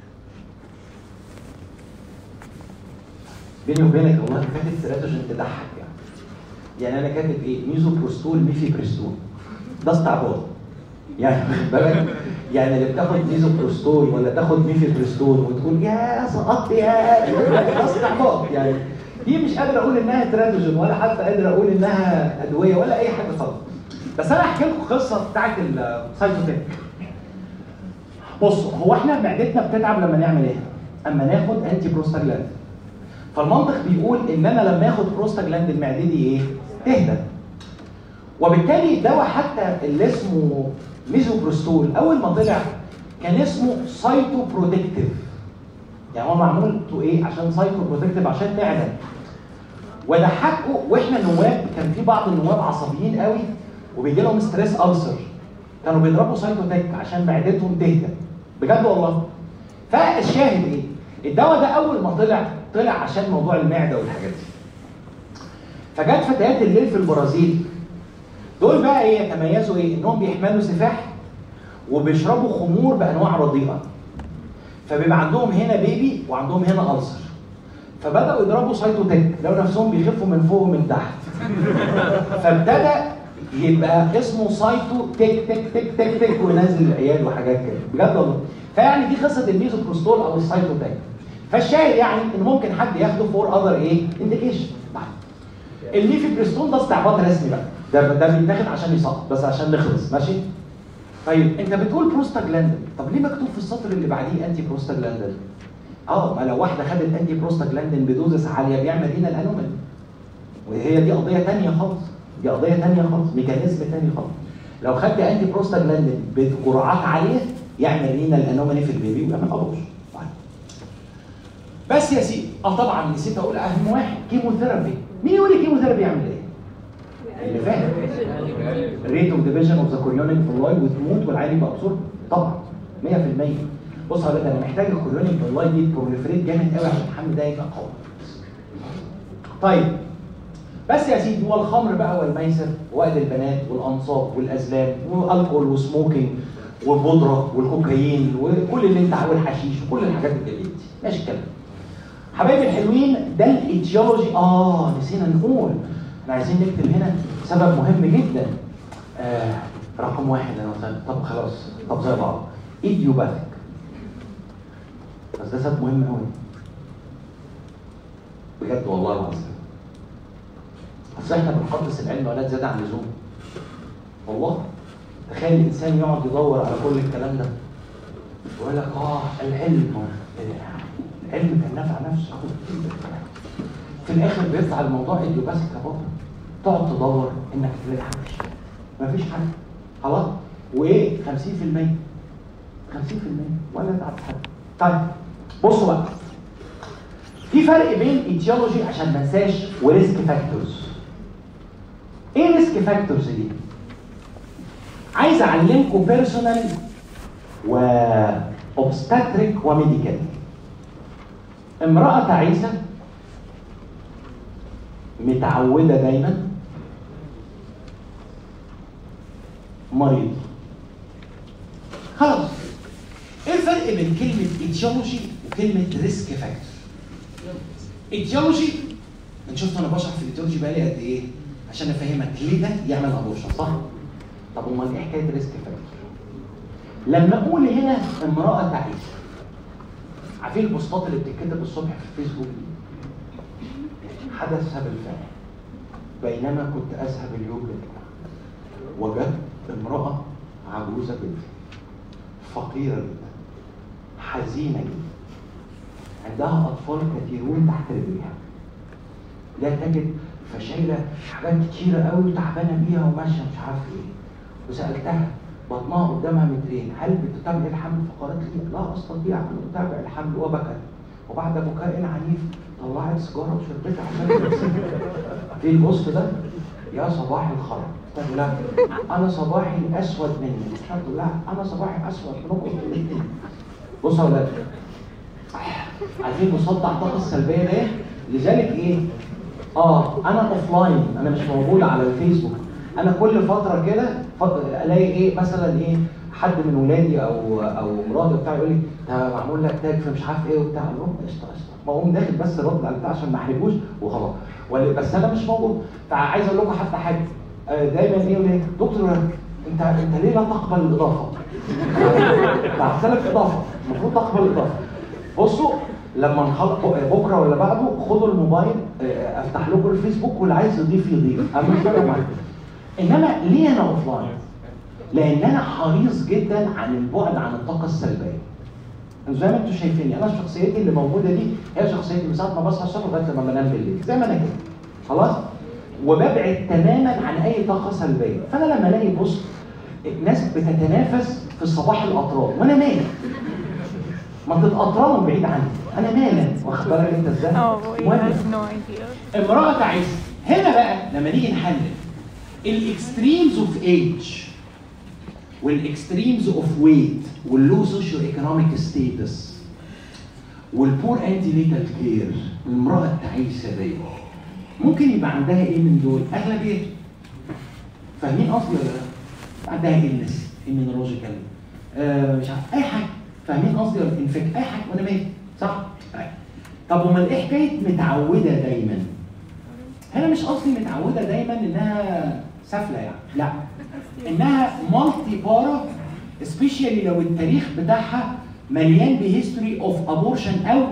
بيني وبينك والله كاتب سيراتوجين تضحك يعني يعني انا كاتب ايه ميزوبروستول ميفيبريستول ده استعباط يعني واخد بالك يعني اللي بتاخد ميزوبروستول ولا تاخد ميفيبريستول وتقول يا سقطت يا ده استعباط يعني دي مش قادر اقول انها تراتوجين ولا حتى قادر اقول انها ادويه ولا اي حاجه خالص بس انا احكي لكم قصه بتاعت السايتوتيك بصوا هو احنا معدتنا بتتعب لما نعمل ايه؟ اما ناخد انتي بروستاجلاند فالمنطق بيقول ان انا لما اخد بروستاجلاند معدتي ايه؟ تهدى. وبالتالي الدواء حتى اللي اسمه ميزوبروستول اول ما طلع كان اسمه سايتو بروتكتيف. يعني هو معمول تو ايه؟ عشان سايتو بروتكتيف عشان معده. وضحكوا واحنا نواب كان في بعض النواب عصبيين قوي وبيجي لهم ستريس ألسر. كانوا بيضربوا سايتوتيك عشان معدتهم تهدى. بجد والله. فالشاهد ايه؟ الدواء ده اول ما طلع طلع عشان موضوع المعده والحاجات دي. فجت فتيات الليل في البرازيل دول بقى ايه يتميزوا ايه؟ انهم بيحملوا سفاح وبيشربوا خمور بانواع رديئه. فبيبقى عندهم هنا بيبي وعندهم هنا ألسر. فبداوا يضربوا سايتوتيك لو نفسهم بيخفوا من فوق ومن تحت. فابتدى يبقى اسمه سايتو تك تك تك تك تك وينزل العيال وحاجات كده بجد والله فيعني دي قصه الميزوبروستول او السايتوتيك فالشاهد يعني ان ممكن حد ياخده فور اذر ايه انديكيشن الميفيبريستون ده استعباط رسمي بقى ده ده بيتاخد عشان يسقط بس عشان نخلص ماشي طيب انت بتقول بروستاجلاندين طب ليه مكتوب في السطر اللي بعديه انتي بروستاجلاندين اه ما لو واحده خدت انتي بروستاجلاندين بدوزس عاليه بيعمل هنا الانومالي وهي دي قضيه ثانيه خالص دي قضيه ثانيه خالص ميكانيزم ثاني خالص لو خدت انتي بروستاجلاندين بجرعات عاليه يعمل رينا الانومالي في البيبي ويعمل ابوش بس يا سيدي اه طبعا نسيت اقول اهم واحد كيموثيرابي مين يقول لي كيموثيرابي يعمل ايه؟ اللي فاهم ريت اوف ديفيجن اوف ذا كوريونيك فلاي وتموت والعيال يبقى ابسورد طبعا 100% بص يا انا محتاج الكوريونيك فلاي دي بروليفريت جامد قوي عشان الحمل ده يبقى قوي طيب بس يا سيدي هو الخمر بقى والميسر وقت البنات والانصاب والازلام والكحول وسموكينج والبودره والكوكايين وكل اللي انت والحشيش وكل الحاجات الجميله دي ماشي الكلام حبايبي الحلوين ده الايتيولوجي اه نسينا نقول احنا عايزين نكتب هنا سبب مهم جدا آه رقم واحد انا مثلا طب خلاص طب زي بعض ايديوباثيك بس ده سبب مهم قوي بجد والله العظيم اصل احنا بنقدس العلم ولا زياده عن اللزوم والله تخيل الانسان يقعد يدور على كل الكلام ده ويقول لك اه العلم العلم كان نافع نفسه في الاخر بيطلع الموضوع ايديوباثيك يا بابا تقعد تدور انك تلاقي حاجه مفيش حاجه خلاص وايه 50% 50% ولا تعب حاجه طيب بصوا بقى في فرق بين ايتيولوجي عشان ما انساش وريسك فاكتورز ايه ريسك فاكتورز دي عايز اعلمكم بيرسونال و اوبستاتريك وميديكال امرأة تعيسة متعودة دايما مريض خلاص ايه الفرق بين كلمة ايتيولوجي وكلمة ريسك فاكتور؟ ايتيولوجي انت شفت انا بشرح في الايتيولوجي بقالي قد ايه؟ عشان افهمك ليه ده يعمل ابورشن صح؟ طب امال ايه حكايه ريسك فاكتور؟ لما اقول هنا امراه تعيسه عارفين البوستات اللي بتتكتب الصبح في الفيسبوك دي؟ حدث بالفعل بينما كنت اذهب اليوم للجامعه وجدت امراه عجوزه جدا فقيره جدا حزينه جدا عندها اطفال كثيرون تحت رجليها لا تجد فشايله حاجات كتيره قوي تعبانه بيها وماشيه مش عارف ايه وسالتها بطنها قدامها مترين هل بتتابع الحمل فقالت لي لا استطيع ان اتابع الحمل وبكت وبعد بكاء عنيف طلعت سيجاره وشربتها عشان في البوست ده يا صباح الخير قلت لا انا صباحي اسود مني قلت لا انا صباحي اسود منكم الاثنين بصوا يا ولاد عارفين مصدع الطاقه السلبيه ده ايه؟ لذلك ايه؟ اه انا اوف لاين انا مش موجود على الفيسبوك انا كل فتره كده فترة الاقي ايه مثلا ايه حد من ولادي او او مراتي بتاع يقول لي ده معمول لك تاج في مش عارف ايه وبتاع اقول لهم قشطه قشطه بقوم داخل بس رد على بتاع عشان ما احرجوش وخلاص ولا- بس انا مش موجود فعايز اقول لكم حتى حاجه آه، دايما ايه يقول لي دكتور انت انت ليه لا تقبل الاضافه؟ بعت لك اضافه المفروض تقبل الاضافه بصوا لما نخلص بكره ولا بعده خدوا الموبايل آه، افتح لكم الفيسبوك واللي عايز يضيف يضيف انا مش فارق معايا انما ليه انا اوف لاين؟ لان انا حريص جدا عن البعد عن الطاقه السلبيه زي ما انتم شايفيني انا شخصيتي اللي موجوده دي هي شخصيتي من ساعه ما بصحى الصبح لغايه لما بنام بالليل زي ما انا كده خلاص وببعد تماما عن اي طاقه سلبيه فانا لما الاقي بص ناس بتتنافس في الصباح الاطراب وانا مالي ما تتأطرموا بعيد عني انا مالي واخد بالك انت ازاي؟ Oh, we مهم. have no idea. امرأة تعيسة هنا بقى لما نيجي نحلل الاكستريمز اوف ايج والاكستريمز اوف ويت واللو سوشيو ايكونوميك ستيتس والبور انتي نيتال كير المرأة التعيسة دي ممكن يبقى عندها ايه من دول؟ اغلبية فاهمين قصدي ولا لا؟ عندها إلنس immunological آه مش عارف اي حاجه فاهمين قصدي ولا انفكت اي حاجه وانا مالي صح؟ طيب. طب امال ايه حكايه متعوده دايما؟ هنا مش قصدي متعوده دايما انها سافله يعني لا انها مالتي بارا سبيشالي لو التاريخ بتاعها مليان بهيستوري اوف ابورشن او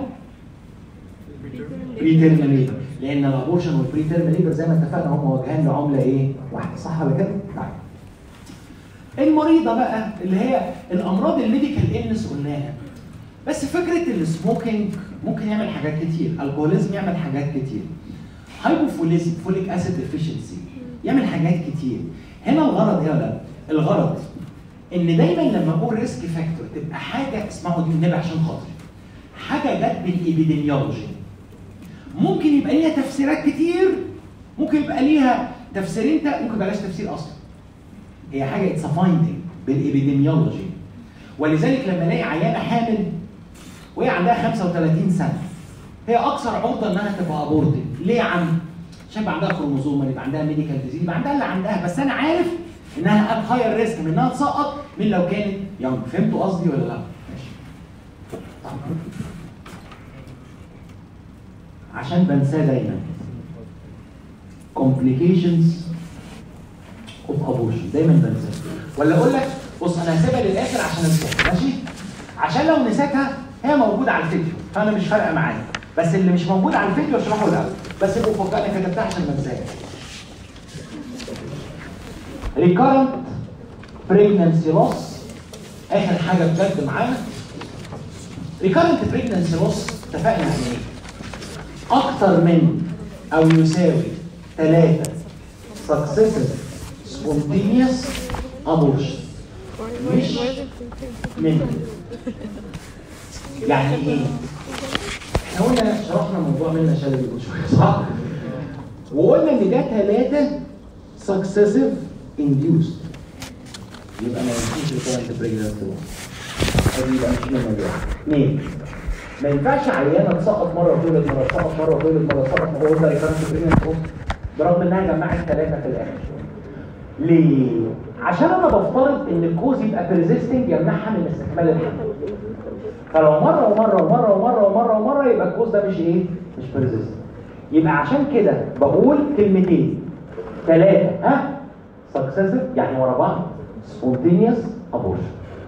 بري تيرم ليبر لان الابورشن والبري تيرم ليبر زي ما اتفقنا هم وجهان لعمله ايه؟ واحده صح ولا كده؟ طيب المريضه بقى اللي هي الامراض الميديكال إلنس قلناها بس فكره السموكينج ممكن يعمل حاجات كتير الكوليزم يعمل حاجات كتير هايبوفوليزم فوليك اسيد ديفيشنسي يعمل حاجات كتير هنا الغرض ايه ولا الغرض ان دايما لما اقول ريسك فاكتور تبقى حاجه اسمعوا دي النبي عشان خاطري حاجه جت بالابيديميولوجي ممكن يبقى ليها تفسيرات كتير ممكن يبقى ليها تفسيرين تا- ممكن بلاش تفسير اصلا هي حاجه اتس فايندنج بالابيديميولوجي ولذلك لما الاقي عيانه حامل وهي عندها 35 سنه هي اكثر عرضه انها تبقى ابورتد ليه يا عم؟ عشان يبقى عندها كروموزوم يبقى عندها ميديكال ديزيز يبقى عندها اللي عندها بس انا عارف انها ات هاير ريسك من انها تسقط من لو كانت يونج فهمتوا قصدي ولا لا؟ ماشي طب. عشان بنساه دايما complications of abortion دايما بنساه ولا اقول لك بص انا هسيبها للاخر عشان انساها ماشي عشان لو نسيتها هي موجوده على الفيديو فانا مش فارقه معايا بس اللي مش موجود على الفيديو اشرحه الاول بس ابقوا فكرني كتبتها عشان ما انساش recurrent pregnancy loss اخر حاجه بجد معانا recurrent pregnancy loss اتفقنا يعني ايه؟ اكتر من او يساوي ثلاثه successive spontaneous abortion مش من يعني ايه؟ احنا قلنا شرحنا موضوع منا شلبي من شويه صح؟ وقلنا ان ده ثلاثه successive induced يبقى ما ينفعش recurrent pregnancy loss ادي يبقى مش من مجال اثنين ما ينفعش عيانه تسقط مره وتولد مره تسقط مره وتولد مره تسقط مره وتولد recurrent pregnancy loss برغم انها جمعت ثلاثه في الاخر ليه؟ عشان انا بفترض ان الكوز يبقى بيرزيستنج يمنعها من استكمال الحمل فلو مره ومره ومره ومره ومره ومره يبقى الكوز ده مش ايه؟ مش بيرزيستنج يبقى عشان كده بقول كلمتين ثلاثه ها سكسيسيف يعني ورا بعض سبونتينيوس ابورشن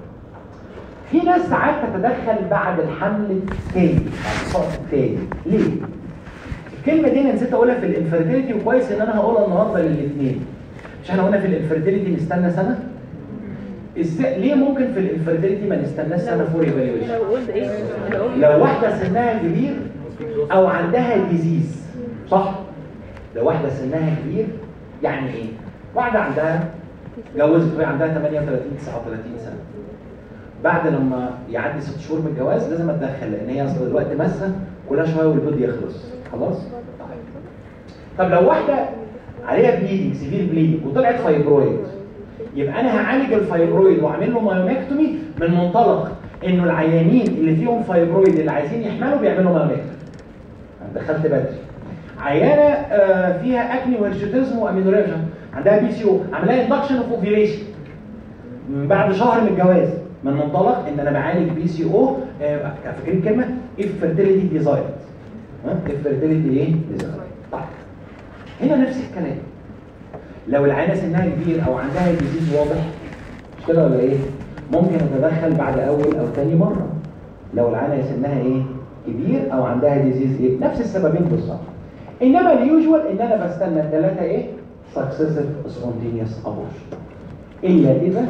في ناس ساعات تتدخل بعد الحمل الثاني بعد السقط الثاني ليه؟ الكلمه دي انا نسيت اقولها في الانفيرتيليتي وكويس ان انا هقولها النهارده للاثنين مش احنا قلنا في الانفيرتيليتي نستنى سنه است... ليه ممكن في الانفيرتيليتي ما نستناش سنه فور ايفالويشن لو قلت ايه؟ لو قلت لو واحده سنها كبير او عندها ديزيز صح لو واحده سنها كبير يعني ايه واحده عندها جوزت وهي عندها 38 39 سنه بعد لما يعدي ست شهور من الجواز لازم اتدخل لان هي اصلا دلوقتي ماسه كلها شويه والبيض يخلص خلاص طب لو واحده عليها بليدنج سيفير بليدنج وطلعت فايبرويد يبقى انا هعالج الفايبرويد واعمل له مايومكتومي من منطلق انه العيانين اللي فيهم فايبرويد اللي عايزين يحملوا بيعملوا مايومكتومي دخلت بدري عيانه آه، فيها اكني وهرشوتيزم وامينوريجن عندها بي سي او عملها اندكشن اوف اوفيليشن من بعد شهر من الجواز من منطلق ان انا بعالج بي سي او فاكرين الكلمه infertility desired ها infertility ايه desired طيب هنا نفس الكلام لو العينه سنها كبير او عندها ديزيز واضح مش كده ولا ايه ممكن اتدخل بعد اول او ثاني مره لو العينه سنها ايه كبير او عندها ديزيز ايه نفس السببين بالظبط انما اليوجوال ان انا بستنى الثلاثه ايه سكسيسيف سبونتينيوس ابورشن الا اذا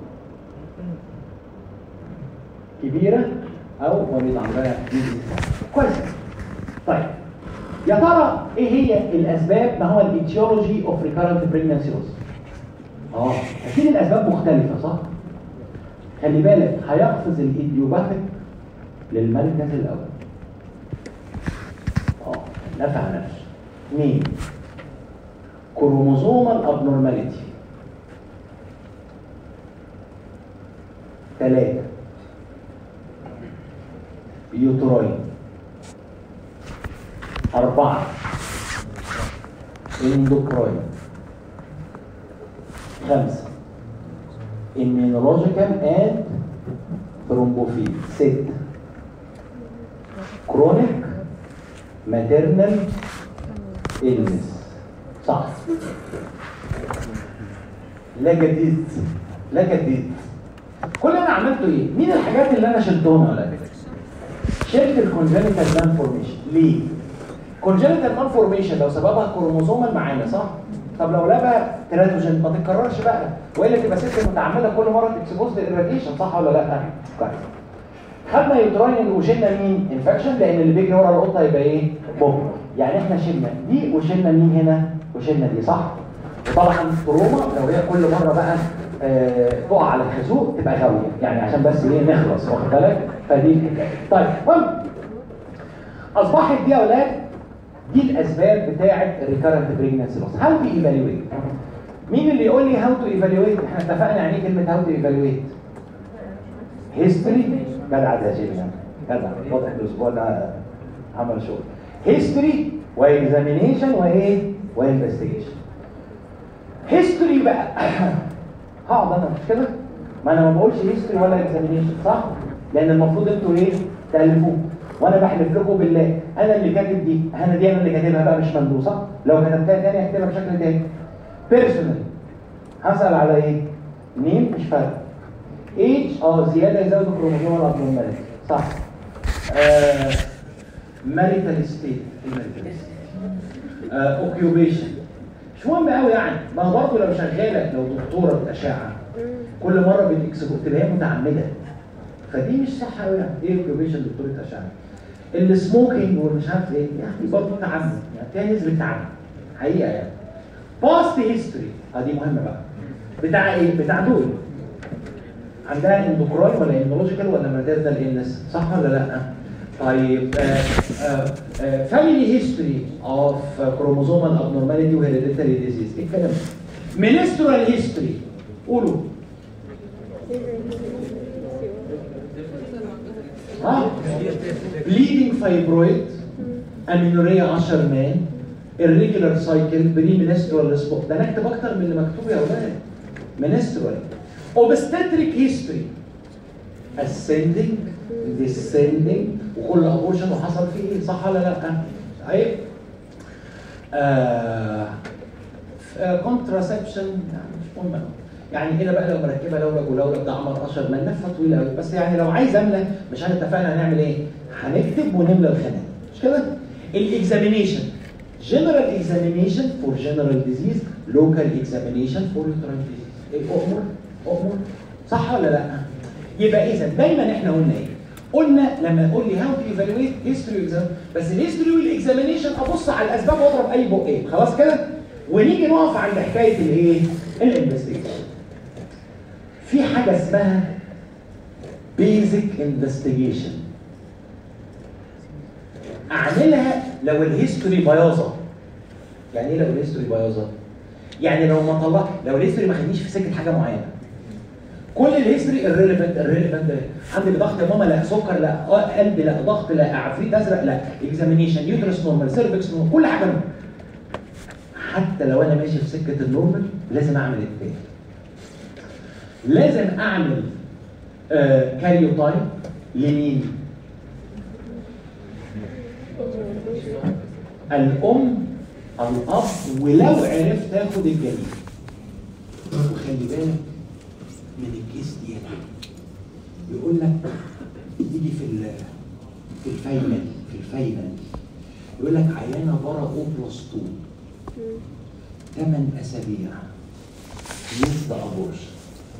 كبيره او مريض عندها ديزيز كويس طيب يا ترى ايه هي الاسباب ما هو الايتيولوجي اوف ريكارنت بريجنسي لوس اه اكيد الاسباب مختلفه صح خلي بالك هيقفز الايديوباثيك للمركز الاول اه نفع نفسه اثنين كروموزومال ابنورماليتي ثلاثة يوتراين أربعة اندوكراين خمسة immunological and thrombophile ستة chronic maternal illness صح لا جديد لا جديد كل اللي انا عملته ايه؟ مين الحاجات اللي انا شلتهم على فكره؟ شلت الكونجنتال مالفورميشن ليه؟ كونجنتال مالفورميشن لو سببها كروموزومال معانا صح؟ طب لو لقى تيراتوجين ما تتكررش بقى والا تبقى ست متعمده كل مره تكسبوز للإراديشن صح ولا لا؟ كويس خدنا يوتراين وشلنا مين؟ انفكشن لان اللي بيجري ورا القطه يبقى ايه؟ بوم يعني احنا شلنا دي وشلنا مين هنا؟ وشلنا دي صح؟ وطبعا تروما لو هي كل مره بقى آه، تقع على الخازوق تبقى غاويه يعني عشان بس ايه نخلص واخد بالك فدي الحكايه طيب المهم اصبحت دي يا اولاد دي الاسباب بتاعه الريكارنت بريجنسي لوس هاو تو ايفالويت مين اللي يقول لي هاو تو ايفالويت احنا اتفقنا يعني ايه كلمه هاو تو ايفالويت هيستوري جدع ده شيء جدع واضح الاسبوع ده عمل شغل هيستوري واكزامينيشن وايه وانفستيجيشن هيستوري بقى هقعد انا مش كده ما انا ما بقولش هيستوري ولا اكزامينيشن صح لان المفروض انتوا ايه تالفوه وانا بحلف لكم بالله انا اللي كاتب دي انا دي انا اللي كاتبها بقى مش مندوب صح لو كتبتها تاني هكتبها بشكل تاني بيرسونال هسال على ايه نيم مش فارق ايج اه زياده يزود الكروموسوم الابنورماليتي صح آه ماريتال ستيت اوكيوبيشن مش مهم قوي يعني ما هو برضه لو شغاله لو دكتوره اشعه كل مره بتكسبه تبقى هي متعمده فدي مش صح قوي يعني ايه اوكيوبيشن دكتوره اشعه السموكينج والمش عارف ايه يعني برضه تعمد يعني فيها نسبه تعمد حقيقه يعني باست هيستوري اه دي مهمه بقى بتاع ايه؟ بتاع دول عندها اندوكراين ولا اندولوجيكال ولا ماتيرنال إلنس صح ولا لا؟ طيب فاميلي هيستوري اوف كروموزومال ابنورماليتي وهيريديتري ديزيز ايه الكلام ده؟ منسترال هيستوري قولوا ها بليدنج فايبرويد امينوريا 10 مان irregular cycle بري منسترال ريسبوت ده نكتب اكتر من اللي مكتوب يا اولاد منسترال obstetric history ascending descending وكل ابورشن وحصل فيه ايه صح ولا لا؟ ايوه كونتراسبشن يعني مش مهم أوي. يعني هنا بقى لو مركبه لولب ولولب ده عمر اشهر من لفه طويله قوي بس يعني لو عايز املى مش احنا اتفقنا هنعمل ايه؟ هنكتب ونملى الخانات مش كده؟ الاكزامينيشن general examination for general disease local examination for uterine disease ايه اؤمر اؤمر صح ولا لا يبقى اذا دايما احنا قلنا ايه قلنا لما يقول لي هاو تو ايفالويت هيستوري اكزام بس الهيستوري والاكزامينيشن ابص على الاسباب واضرب اي بقين خلاص كده ونيجي نقف عند حكايه الايه الانفستيجيشن في حاجه اسمها بيزك انفستيجيشن اعملها لو الهيستوري بياضه يعني ايه لو الهيستوري بياضه يعني لو ما طلع لو الهيستوري ما خدنيش في سكه حاجه معينه كل الهيستوري الريليفنت الريليفنت عندي ضغط يا ماما لا سكر لا آه، قلب لا ضغط لا عفريت ازرق لا اكزامينيشن يوترس نورمال سيرفكس نورمال كل حاجه نورمال حتى لو انا ماشي في سكه النورمال لازم اعمل التاني لازم اعمل آه كاريوتايب لمين؟ الام الاب ولو عرفت اخد الجنين وخلي بالك من الكيس دي يقول لك يجي في ال- في الفاينل في الفاينل يقول لك عيانه برا او بلس 2 8 اسابيع ميس ابورشن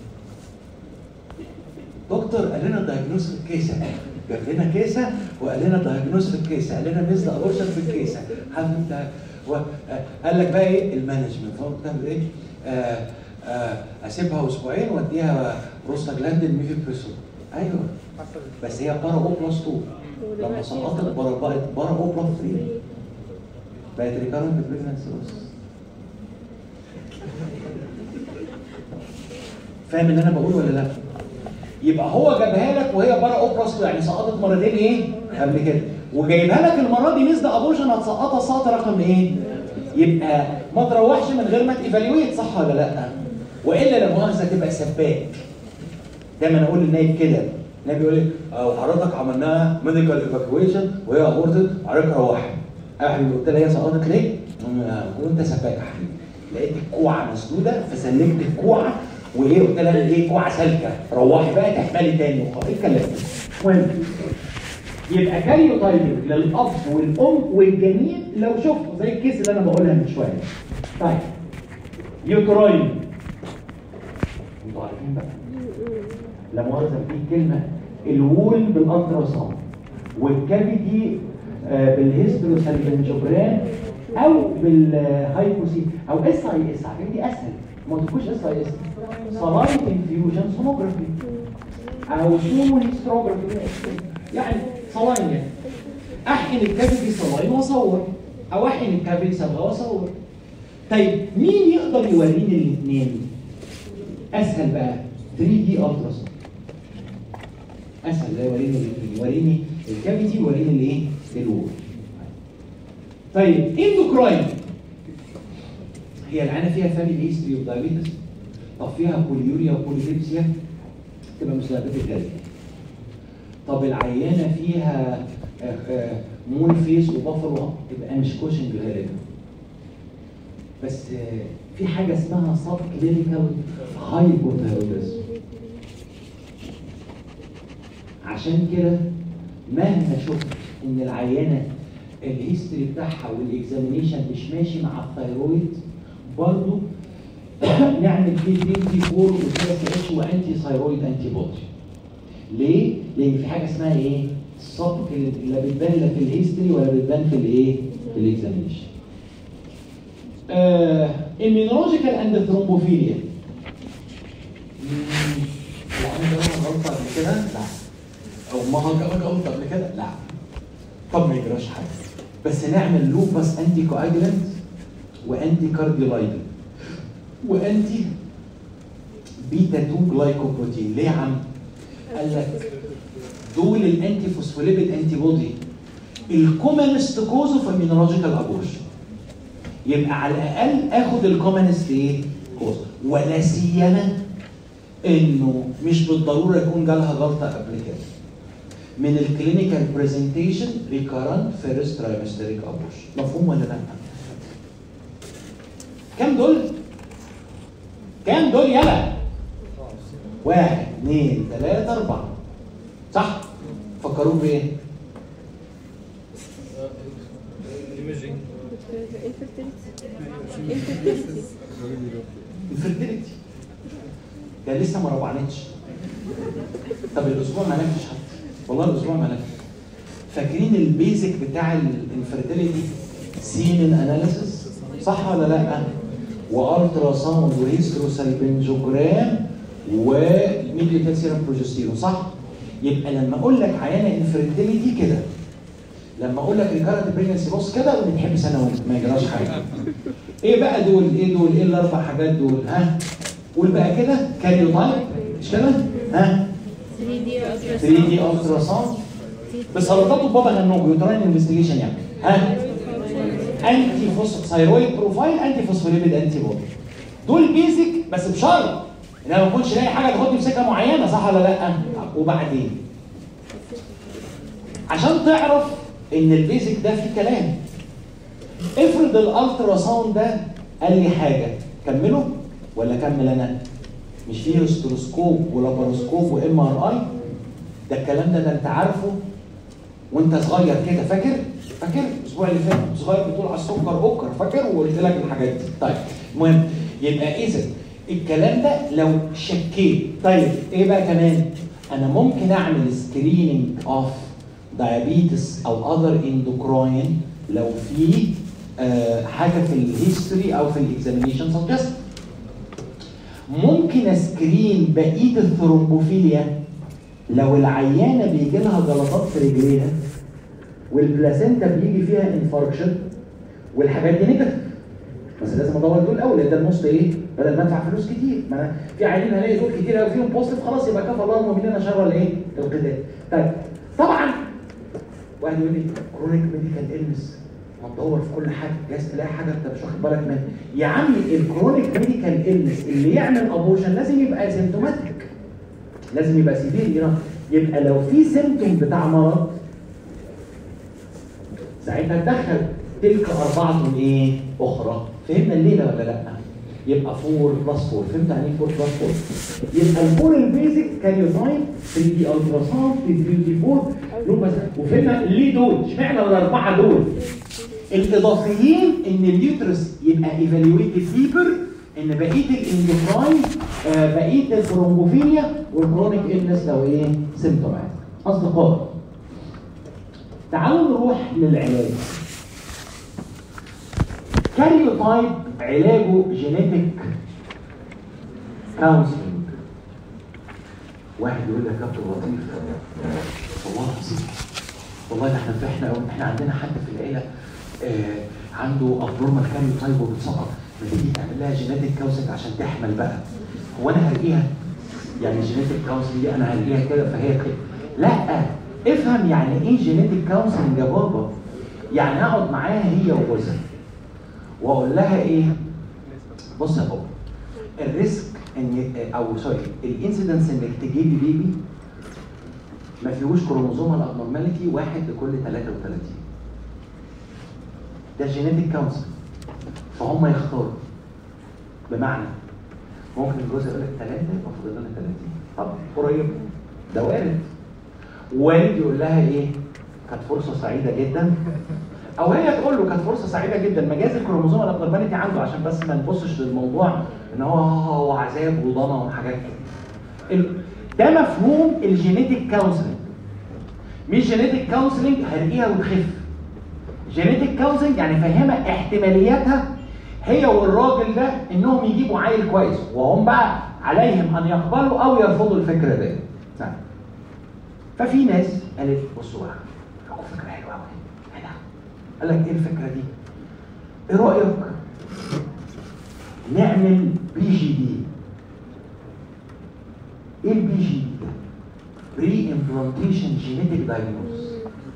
دكتور قال لنا الدايجنوز في الكيسه جاب لنا كيسه وقال لنا الدايجنوز في الكيسه قال لنا ميز ابورشن في الكيسه حد انت و... آه، قال لك بقى ايه المانجمنت فهو بتعمل ايه؟ آه آه اسيبها اسبوعين واديها بروستاجلاندين ميفيبريسول ايوه بس هي بارا او بلس 2 لما سقطت بارا بقت بارا او بلس 3 بقت ريكارنت بريجنسي بس فاهم اللي انا بقوله ولا لا؟ يبقى هو جابها لك وهي بارا او بلس 2 يعني سقطت مرتين ايه؟ قبل كده وجايبها لك المره دي نسبه ابورشن هتسقطها سقط رقم ايه؟ يبقى ما تروحش من غير ما تيفالويت صح ولا لا؟ والا لا مؤاخذه تبقى سباك دايما اقول للنايب كده النايب يقول لي اه حضرتك عملناها ميديكال ايفاكويشن وهي ابورتد حضرتك روحي يا حبيبي قلت لها هي سقطت ليه؟ آه، وانت سباك يا حبيبي لقيت الكوعه مسدوده فسلكت الكوعه وايه قلت لها ايه كوعه سالكه روحي بقى تحملي تاني وخلاص ايه الكلام ده؟ المهم يبقى كاريوتايبنج للاب والام والجنين لو شفتوا زي الكيس اللي انا بقولها من شويه. طيب يوتراين انتوا عارفين بقى لا مؤاخذه في كلمه الوول بالالترا ساوند والكافيتي آه، بالهيستروسالفنجوجرام او بالهايبوسي او اس اي اس عارفين دي اسهل ما تقولوش اس اي اس صلاين انفيوجن سونوجرافي او سومو هيستروجرافي يعني صلاين يعني احقن الكافيتي صلاين واصور او احقن الكافيتي صبغه واصور طيب مين يقدر يوريني الاثنين اسهل بقى 3 دي التراساوند اسهل ده يوريني الاثنين يوريني الكافيتي ويوريني الايه الوول طيب اندوكراين هي العينه فيها فاميلي هيستري اوف دايابيتس طب فيها بوليوريا وبوليديبسيا تبقى مش دايابيتك جايه طب العيانه فيها آه، آه، مول فيس وبافلو تبقى مش كوشنج غالبا بس آه، في حاجه اسمها سب كلينيكال هايبوثايروديزم عشان كده مهما شفت ان العينه الهيستوري بتاعها والاكزامينيشن مش ماشي مع الثيرويد برضه نعمل فيه 24 وثلاث اتش وانتي ثيرويد انتي بودي ليه؟ لان في حاجه اسمها ايه؟ السبق اللي لا بتبان لا في الهيستوري ولا بتبان في الايه؟ في الاكزامينيشن. immunological اند ثرومبوفيليا لا انا ده غلطه قبل كده؟ لا. او ما هو كمان غلطه قبل كده؟ لا. طب ما يجراش حاجه. بس نعمل لوبس انتي كواجلنت وانتي كارديولايدل وانتي بيتا 2 جلايكوبروتين ليه يا عم؟ قال لك دول الانتي فوسفوليبيد انتي بودي الكومنست كوز اوف immunological ابورشن يبقى على الاقل اخد الكومنست ايه؟ كوز ولا سيما انه مش بالضروره يكون جالها غلطه قبل كده من الكلينيكال برزنتيشن ريكارنت فيرست ترايمستريك ابورشن مفهوم ولا لا؟ كام دول؟ كام دول يلا؟ واحد اثنين ثلاثة أربعة صح؟ فكروا بإيه؟ الفرتيليتي ده لسه ما روعنتش طب الأسبوع ما نفش حتى والله الأسبوع ما نفش فاكرين البيزك بتاع الانفرتيليتي سيمن اناليسيس صح ولا لا؟ والترا ساوند وهيستروسالبنجوجرام وميديا سيرم بروجستيرون صح؟ يبقى لما اقول لك عيانه انفرتيليتي كده لما اقول لك ريكارنت بريجنسي بص كده ونتحب سنه وانت ما يجراش حاجه ايه بقى دول ايه دول ايه الاربع حاجات دول ها قول بقى كده كاريو تايب مش كده ها 3 دي الترا ساوند بسلطات بابا غنوج يوتراين انفستيجيشن يعني ها انتي فوس ثايرويد بروفايل انتي فوسفوليبيد انتي بودي دول بيزك بس بشرط ان انا ما اكونش لاقي حاجه تاخدني في سكه معينه صح ولا لا؟ وبعدين عشان تعرف ان البيزك ده فيه كلام افرض الالترا ساوند ده قال لي حاجه كمله ولا كمل انا؟ مش فيه هيستروسكوب ولاباروسكوب وام ار اي ده الكلام ده ده انت عارفه وانت صغير كده فاكر؟ فاكر الاسبوع اللي فات صغير بتقول على السكر اوكر فاكر وقلت لك الحاجات دي طيب المهم يبقى اذا الكلام ده لو شكيت طيب ايه بقى كمان انا ممكن اعمل سكريننج اوف دايابيتس او اذر اندوكراين لو في آه حاجه في الهيستوري او في الاكزامينيشن سجست ممكن اسكرين بقيه الثرومبوفيليا لو العيانه بيجي لها جلطات في رجليها والبلاسينتا بيجي فيها انفاركشن والحاجات دي نيجاتيف بس لازم ادور دول الاول لان ده النص ايه؟ بدل ما ادفع فلوس كتير ما أنا في عيانين هلاقي دول كتير قوي فيهم بوزيتيف خلاص يبقى كفى الله المؤمنين شر الايه؟ القتال. طيب طبعا واحد يقول لي كرونيك ميديكال النس هتدور في كل حاجه جايز تلاقي حاجه انت مش واخد بالك منها يا عم الكرونيك ميديكال النس اللي يعمل ابورشن لازم يبقى سيمتوماتيك لازم يبقى سيفير يبقى لو في سيمتوم بتاع مرض ساعتها تدخل تلك أربعة ايه؟ أخرى فهمنا الليلة ولا لأ؟ يبقى 4 بلس 4 فهمت يعني ايه 4 بلس 4 يبقى الفور البيزك كاريوتايب 3 دي الترا ساوند 3 دي 4 لوبس وفهمنا ليه دول؟ اشمعنى الاربعه دول؟ الاضافيين ان اليوترس يبقى ايفالويتد ديبر ان بقيه الاندوكراين آه بقيه الثرومبوفيليا والكرونيك النس لو ايه؟ سيمتومات اصدقائي تعالوا نروح للعلاج كاريوتايب علاجه جينيتك كونسلنج واحد يقول لك يا كابتن لطيف والله العظيم والله ده احنا فرحنا قوي احنا عندنا حد في العيله آه عنده ابنورمال كاريوتايب وبتصقر ما تيجي تعمل لها جينيتك كونسلنج عشان تحمل بقى هو انا هرقيها يعني جينيتك كونسلنج دي انا هرقيها كده فهي كده لا افهم يعني ايه جينيتك كونسلنج يا بابا يعني اقعد معاها هي وجوزها واقول لها ايه بص يا بابا الريسك ان او سوري الانسيدنس انك تجيبي بيبي ما فيهوش كروموزومال ابنورماليتي واحد لكل 33 ده جينيتك كونسل فهم يختاروا بمعنى ممكن الجوز يقول لك ثلاثه يبقى فاضل لنا 30 طب قريب ده وارد والد يقول لها ايه كانت فرصه سعيده جدا او هي تقول له كانت فرصه سعيده جدا مجاز الكروموزوم الابنورماليتي عنده عشان بس ما نبصش للموضوع ان هو هو عذاب وضنا وحاجات كده ال- ده مفهوم الجينيتك كونسلنج مش جينيتك كونسلنج هرقيها وتخف جينيتك كونسلنج يعني فهمها احتمالياتها هي والراجل ده انهم يجيبوا عيل كويس وهم بقى عليهم ان يقبلوا او يرفضوا الفكره دي نعم. ففي ناس قالت بصوا بقى لكم فكره حلوه قوي هنا قال لك ايه الفكره دي؟ ايه رايك نعمل بي جي دي ايه البي جي دي ده؟ بري امبلانتيشن جينيتك دايجنوز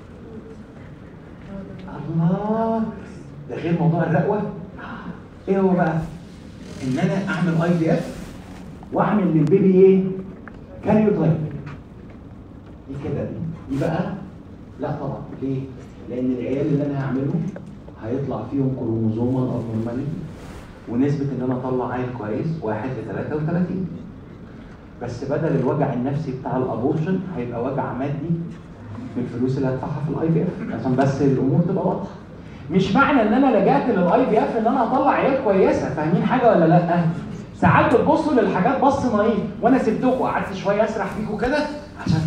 الله ده غير موضوع الرقوه ايه هو بقى؟ ان انا اعمل اي دي اف واعمل للبيبي ايه؟ كاريوتايب دي كده دي دي بقى لا طبعا ليه؟ لان العيال اللي انا هعمله هيطلع فيهم كروموزوما ابنورمالي ونسبه ان انا اطلع عيل كويس 1 ل 33 بس بدل الوجع النفسي بتاع الابورشن هيبقى وجع مادي بالفلوس اللي هدفعها في الاي في اف عشان بس الامور تبقى واضحه مش معنى ان انا لجأت للاي في اف ان انا هطلع عيال كويسه فاهمين حاجه ولا لا؟ ساعات بتبصوا للحاجات بص نايف وانا سبتكم وقعدت شويه اسرح فيكم كده عشان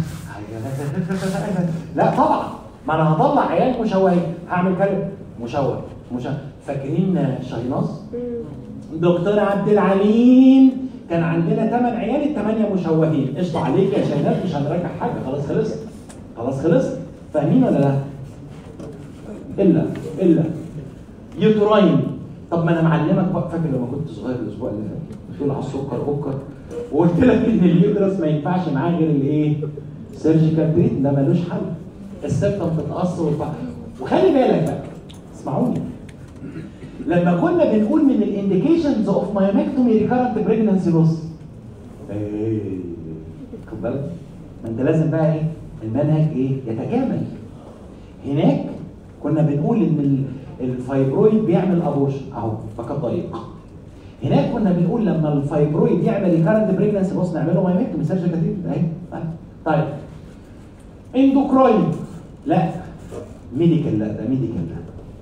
لا طبعا ما انا هطلع عيال مشوهين هعمل كده مشوه مشوه فاكرين شاهيناز؟ دكتور عبد العليم كان عندنا ثمان عيال الثمانيه مشوهين قشطه عليك يا شاهيناز مش هنراجع حاجه خلاص خلصت خلاص خلصت فاهمين ولا لا؟ الا الا يوتراين طب ما انا معلمك بقى فاكر لما كنت صغير الاسبوع اللي فات قلت له على السكر اوكر وقلت لك ان اليوترس ما ينفعش معاه غير الايه؟ سيرجيكال تريت ده ملوش حل السبتم بتتقص والبقى. وخلي بالك بقى اسمعوني لما كنا بنقول من الانديكيشنز اوف مايومكتومي ريكارنت بريجنسي لوس ايه خد بالك ما انت لازم بقى ايه المنهج ايه يتكامل هناك كنا بنقول ان ال- الفايبرويد بيعمل ابورشن اهو فقط ضيق هناك كنا بنقول لما الفايبرويد يعمل ريكارنت بريجنسي بص نعمله مايومكتومي سيرجيكال تريتمنت اهي أهي. طيب اندوكراين لا ميديكال لا ده ميديكال لا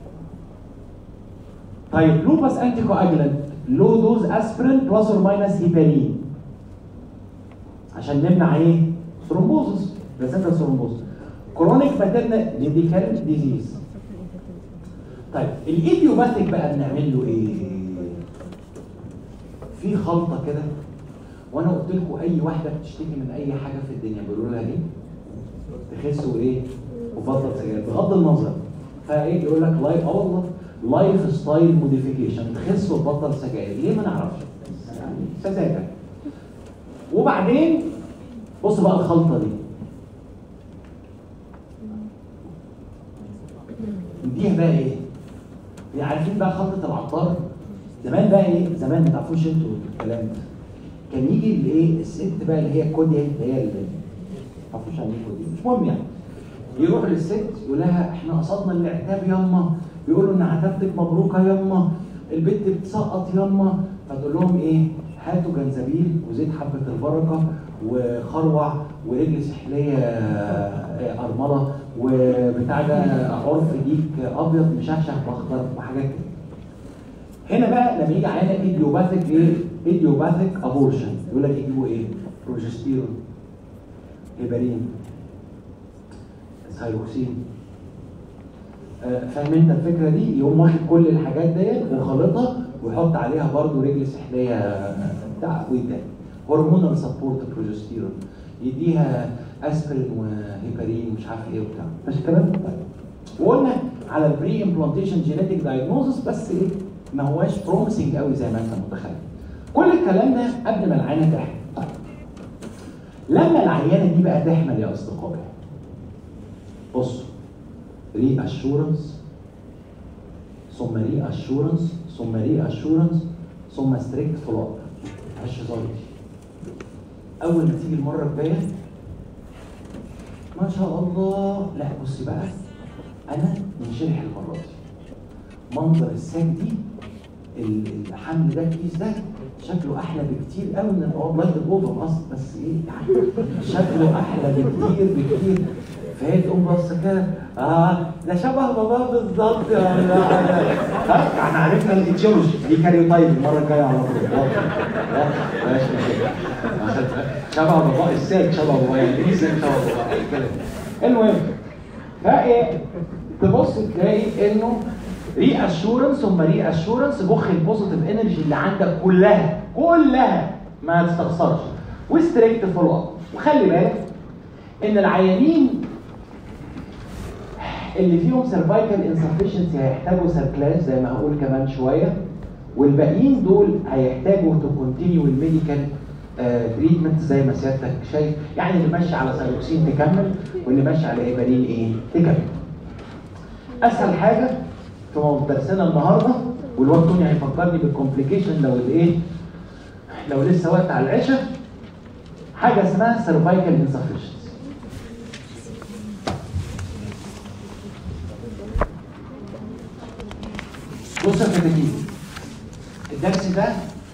طيب لوباس انتي كواجلانت لو دوز اسبرين بلس اور ماينس هيبارين عشان نمنع ايه؟ ثرومبوزس بلاسنتا ثرومبوزس كرونيك ماتيرنال ميديكال ديزيز طيب الايديوباثيك بقى بنعمل له ايه؟ في خلطه كده وانا قلت لكم اي واحده بتشتكي من اي حاجه في الدنيا بيقولوا لها ايه؟ تخس وايه؟ وبطل سجاير بغض النظر فايه يقول لك لايف اه والله لايف ستايل موديفيكيشن تخس وتبطل سجاير ليه ما نعرفش؟ يعني سذاجه وبعدين بص بقى الخلطه دي نديها بقى ايه؟ هي عارفين بقى خلطه العطار زمان بقى ايه؟ زمان ما تعرفوش انتوا الكلام ده كان يجي الايه؟ الست بقى اللي هي الكوديا اللي هي اللي ما تعرفوش يعني ايه كوديا مش مهم يعني يروح للست يقول لها احنا قصدنا العتاب ياما بيقولوا ان عتابتك مبروكه ياما البت بتسقط ياما فتقول لهم ايه هاتوا جنزبيل وزيت حبه البركه وخروع ورجل سحليه آه، ارمله وبتاع ده عرف ديك ابيض مشخشخ باخضر وحاجات كده هنا بقى لما يجي عيانه ايديوباثيك ايه؟ ايديوباثيك ابورشن يقول لك يجيبوا ايه؟ بروجستيرون هيبارين ثايروكسين آه، فاهم انت الفكره دي يقوم واخد كل الحاجات ديت وخلطها ويحط عليها برضو رجل سحليه آه، بتاع وايه تاني هرمونال سبورت بروجستيرون يديها اسبرين وهيبارين ومش عارف ايه وبتاع مش الكلام ده طيب. وقلنا على البري امبلانتيشن جينيتك دايجنوزس بس ايه ما هواش بروميسنج قوي زي ما انت متخيل كل الكلام ده قبل ما العينه تحمل طيب لما العيانه دي بقى تحمل يا اصدقائي بص ري اشورنس ثم ري اشورنس ثم ري اشورنس ثم ستريكت فولو اب معلش هزار دي. اول ما تيجي المره الجايه ما شاء الله لا بصي بقى انا منشرح المره دي منظر الساك دي ال- الحمل ده الكيس ده شكله احلى بكتير قوي من والله الاوضه اصلا بس ايه يعني شكله احلى بكتير بكتير فهي تقوم باصه كده اه ده شبه بابا بالظبط يا ها احنا عرفنا الايتيولوجي دي كاريوتايب المره الجايه على طول لا، بلاش مشاكل. شبه بابا ازاي شبه بابا يعني ايه ازاي شبه بابا أي كلام. المهم فايه تبص تلاقي انه ري اشورنس ثم ري اشورنس بخ البوزيتيف انرجي اللي عندك كلها كلها ما تستخسرش وستريكت فولو اب وخلي بالك ان العيانين اللي فيهم سيرفايكال انسفشنسي هيحتاجوا سيركلاس زي ما هقول كمان شويه والباقيين دول هيحتاجوا تو كونتينيو الميديكال تريتمنت زي ما سيادتك شايف يعني اللي ماشي على سيروكسين تكمل واللي ماشي على هيبارين ايه تكمل اسهل حاجه في موضوع درسنا النهارده والوقت توني هيفكرني بالكومبليكيشن لو الايه لو لسه وقت على العشاء حاجه اسمها سيرفايكال انسفشنسي بص يا كتاكيت الدرس ده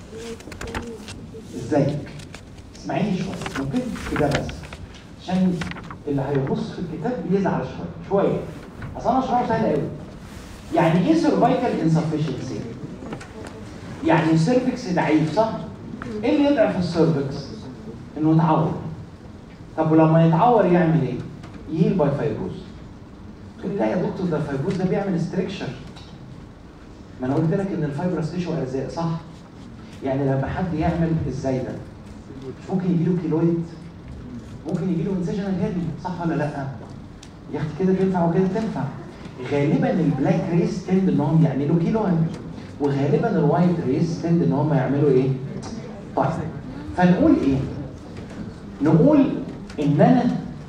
ازيك اسمعيني شويه ممكن كده بس عشان اللي هيبص في الكتاب بيزعل شويه شويه اصل انا اشرحه سهل قوي يعني ايه سيرفايكال انسفشنسي يعني السيرفكس ضعيف صح ايه اللي يضعف السيرفكس انه يتعور طب ولما يتعور يعمل ايه يهيل باي فايبروز تقول لي لا يا دكتور ده الفايبروز ده بيعمل ستريكشر ما انا قلت لك ان الفايبرس تيشو ارزاق صح يعني لما حد يعمل ازاي ده مش ممكن يجي له كيلويد ممكن يجي له انسجنال هيرني صح ولا لا يا اختي كده تنفع وكده تنفع غالبا البلاك ريس تند ان هم يعملوا كيلويد وغالبا الوايت ريس تند ان هم يعملوا ايه طيب فنقول ايه نقول ان انا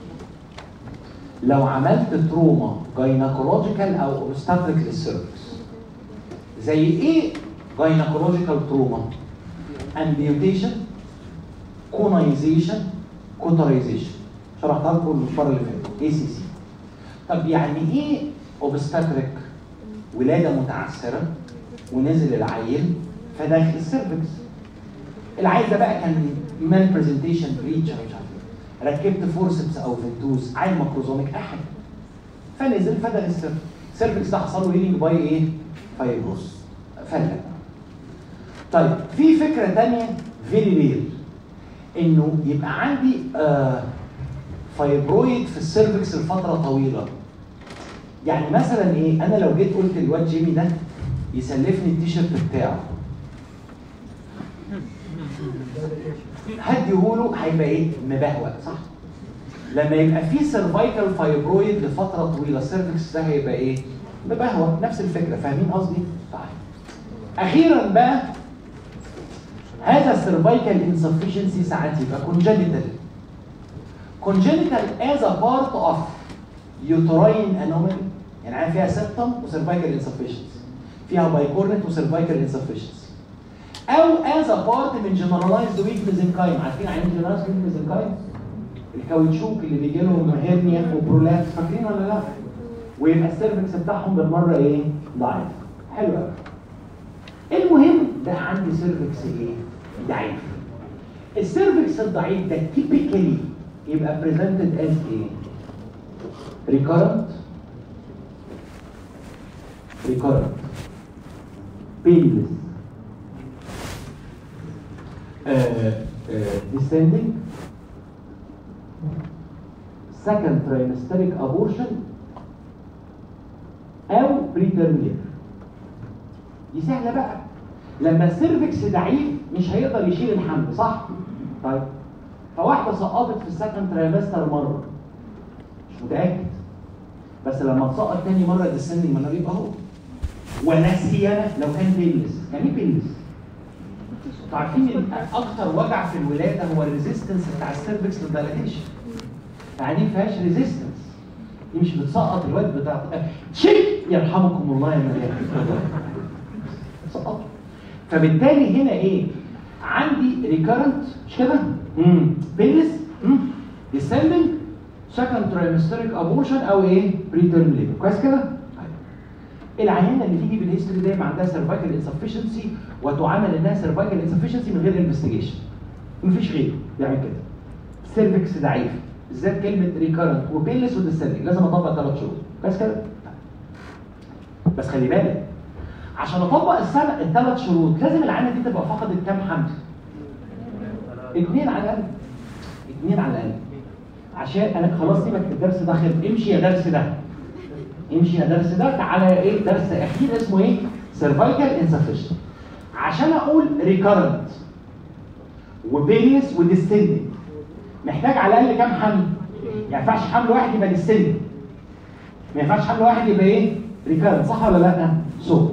لو عملت تروما جاينكولوجيكال او اوبستاتريك للسيرفكس زي ايه جاينكولوجيكال تروما امبيوتيشن كونايزيشن كوترايزيشن شرحتها لكم المره اللي فاتت اي سي سي طب يعني ايه اوبستاتريك ولاده متعثره ونزل العيل فداخل السيرفكس العيل ده بقى كان مان برزنتيشن بريتشر مش عارف ايه ركبت فورسبس او فنتوز عيل ماكروزوميك احد فنزل فدخل السيرفكس السيرفكس ده حصل له هيلينج باي ايه؟ فايبروس فلت طيب في فكره ثانيه فيري رير انه يبقى عندي آه فايبرويد في السيرفكس لفتره طويله يعني مثلا ايه انا لو جيت قلت للواد جيمي ده يسلفني التيشيرت بتاعه هديهوله هيبقى ايه مبهوأ صح لما يبقى في سيرفايكال فايبرويد لفتره طويله السيرفكس ده هيبقى ايه مبهوأ نفس الفكره فاهمين قصدي طيب اخيرا بقى هذا السيرفايكال انسفشنسي ساعات يبقى كونجنتال كونجنتال از ا بارت اوف يوتراين انومالي يعني عارف فيها سيبتم وسيرفايكال انسفشنسي فيها بايكورنت وسيرفايكال انسفشنسي او از ا بارت من جنرالايزد ويك ميزنكايم عارفين عين جنرالايزد ويك ميزنكايم الكاوتشوك اللي بيجي لهم هيرنيا وبرولابس فاكرين ولا لا؟ ويبقى السيرفكس بتاعهم بالمره ايه؟ ضعيف حلو قوي المهم ده عندي سيرفكس ايه؟ ضعيف السيرفكس الضعيف ده تيبيكالي يبقى بريزنتد از ايه؟ ريكارنت ريكارنت painless uh, uh, descending second trimesteric abortion او preterm labor دي سهله بقى لما السيرفكس ضعيف مش هيقدر يشيل الحمل صح طيب فواحده سقطت في السكند ترايمستر مره مش متاكد بس لما تسقط تاني مره ديسندنج منار يبقى هو ولا سيما لو كان بيلس يعني ايه بيلس انتوا عارفين ان اكتر وجع في الولاده هو الريزيستنس بتاع السيرفكس للدايلاتيشن يعني ما فيهاش ريزيستنس دي مش بتسقط الواد بتاع شيك يرحمكم الله يا ملاك سقط فبالتالي هنا ايه عندي ريكارنت مش كده امم بيلس امم ديسندنج سكند ترايمستريك ابورشن او ايه بريتيرم ليبر كويس كده العيانه اللي تيجي بالهيستوري دايما عندها سيرفايكال انسفشنسي وتعامل انها سيرفايكال انسفشنسي من غير انفستيجيشن مفيش غيره يعمل كده سيرفكس ضعيف بالذات كلمه ريكارنت وبيلس وديسندنج لازم اطبق ثلاث شروط بس كده بس خلي بالك عشان اطبق السنه الثلاث شروط لازم العينه دي تبقى فقدت كام حمل؟ اثنين على الاقل اثنين على الاقل عشان انا خلاص سيبك الدرس ده خلص امشي يا درس ده امشي يا درس ده تعالى يا ايه درس اخير اسمه ايه؟ سيرفايكال انسفشن عشان اقول ريكارنت وبيلس وديستندنج محتاج على الاقل كام حمل؟ ما ينفعش حمل واحد يبقى ديستندنج ما ينفعش حمل واحد يبقى ايه؟ ريكارنت صح ولا لا؟ سو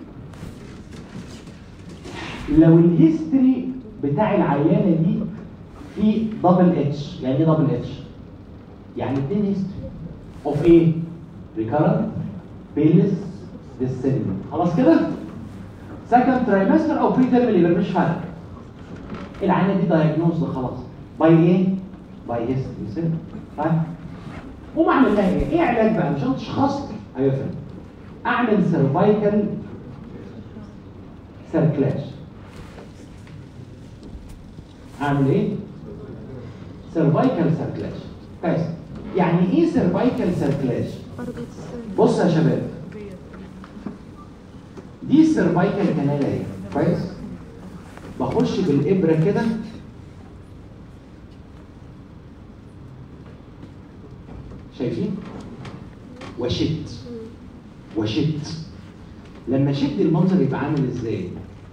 لو الهيستوري بتاع العيانه دي في دبل اتش يعني ايه دبل اتش؟ يعني اتنين هيستوري اوف ايه؟ ريكارنت بيلس ديستندنج خلاص كده؟ سكند ترايمستر او بري تيرمال يبقى مش فارق العينه دي دايجنوز خلاص باي ايه؟ باي هيستوري طيب قوم اعمل لها ايه؟ ايه علاج بقى؟ مش تشخص ايوه فاهم اعمل سيرفايكال سيركلاش اعمل ايه؟ سيرفايكال سيركلاش كويس يعني ايه سيرفايكال سيركلاش؟ بص يا شباب دي السيرفايكال كانال اهي كويس بخش بالابره كده شايفين وشد وشد لما شد المنظر يبقى عامل ازاي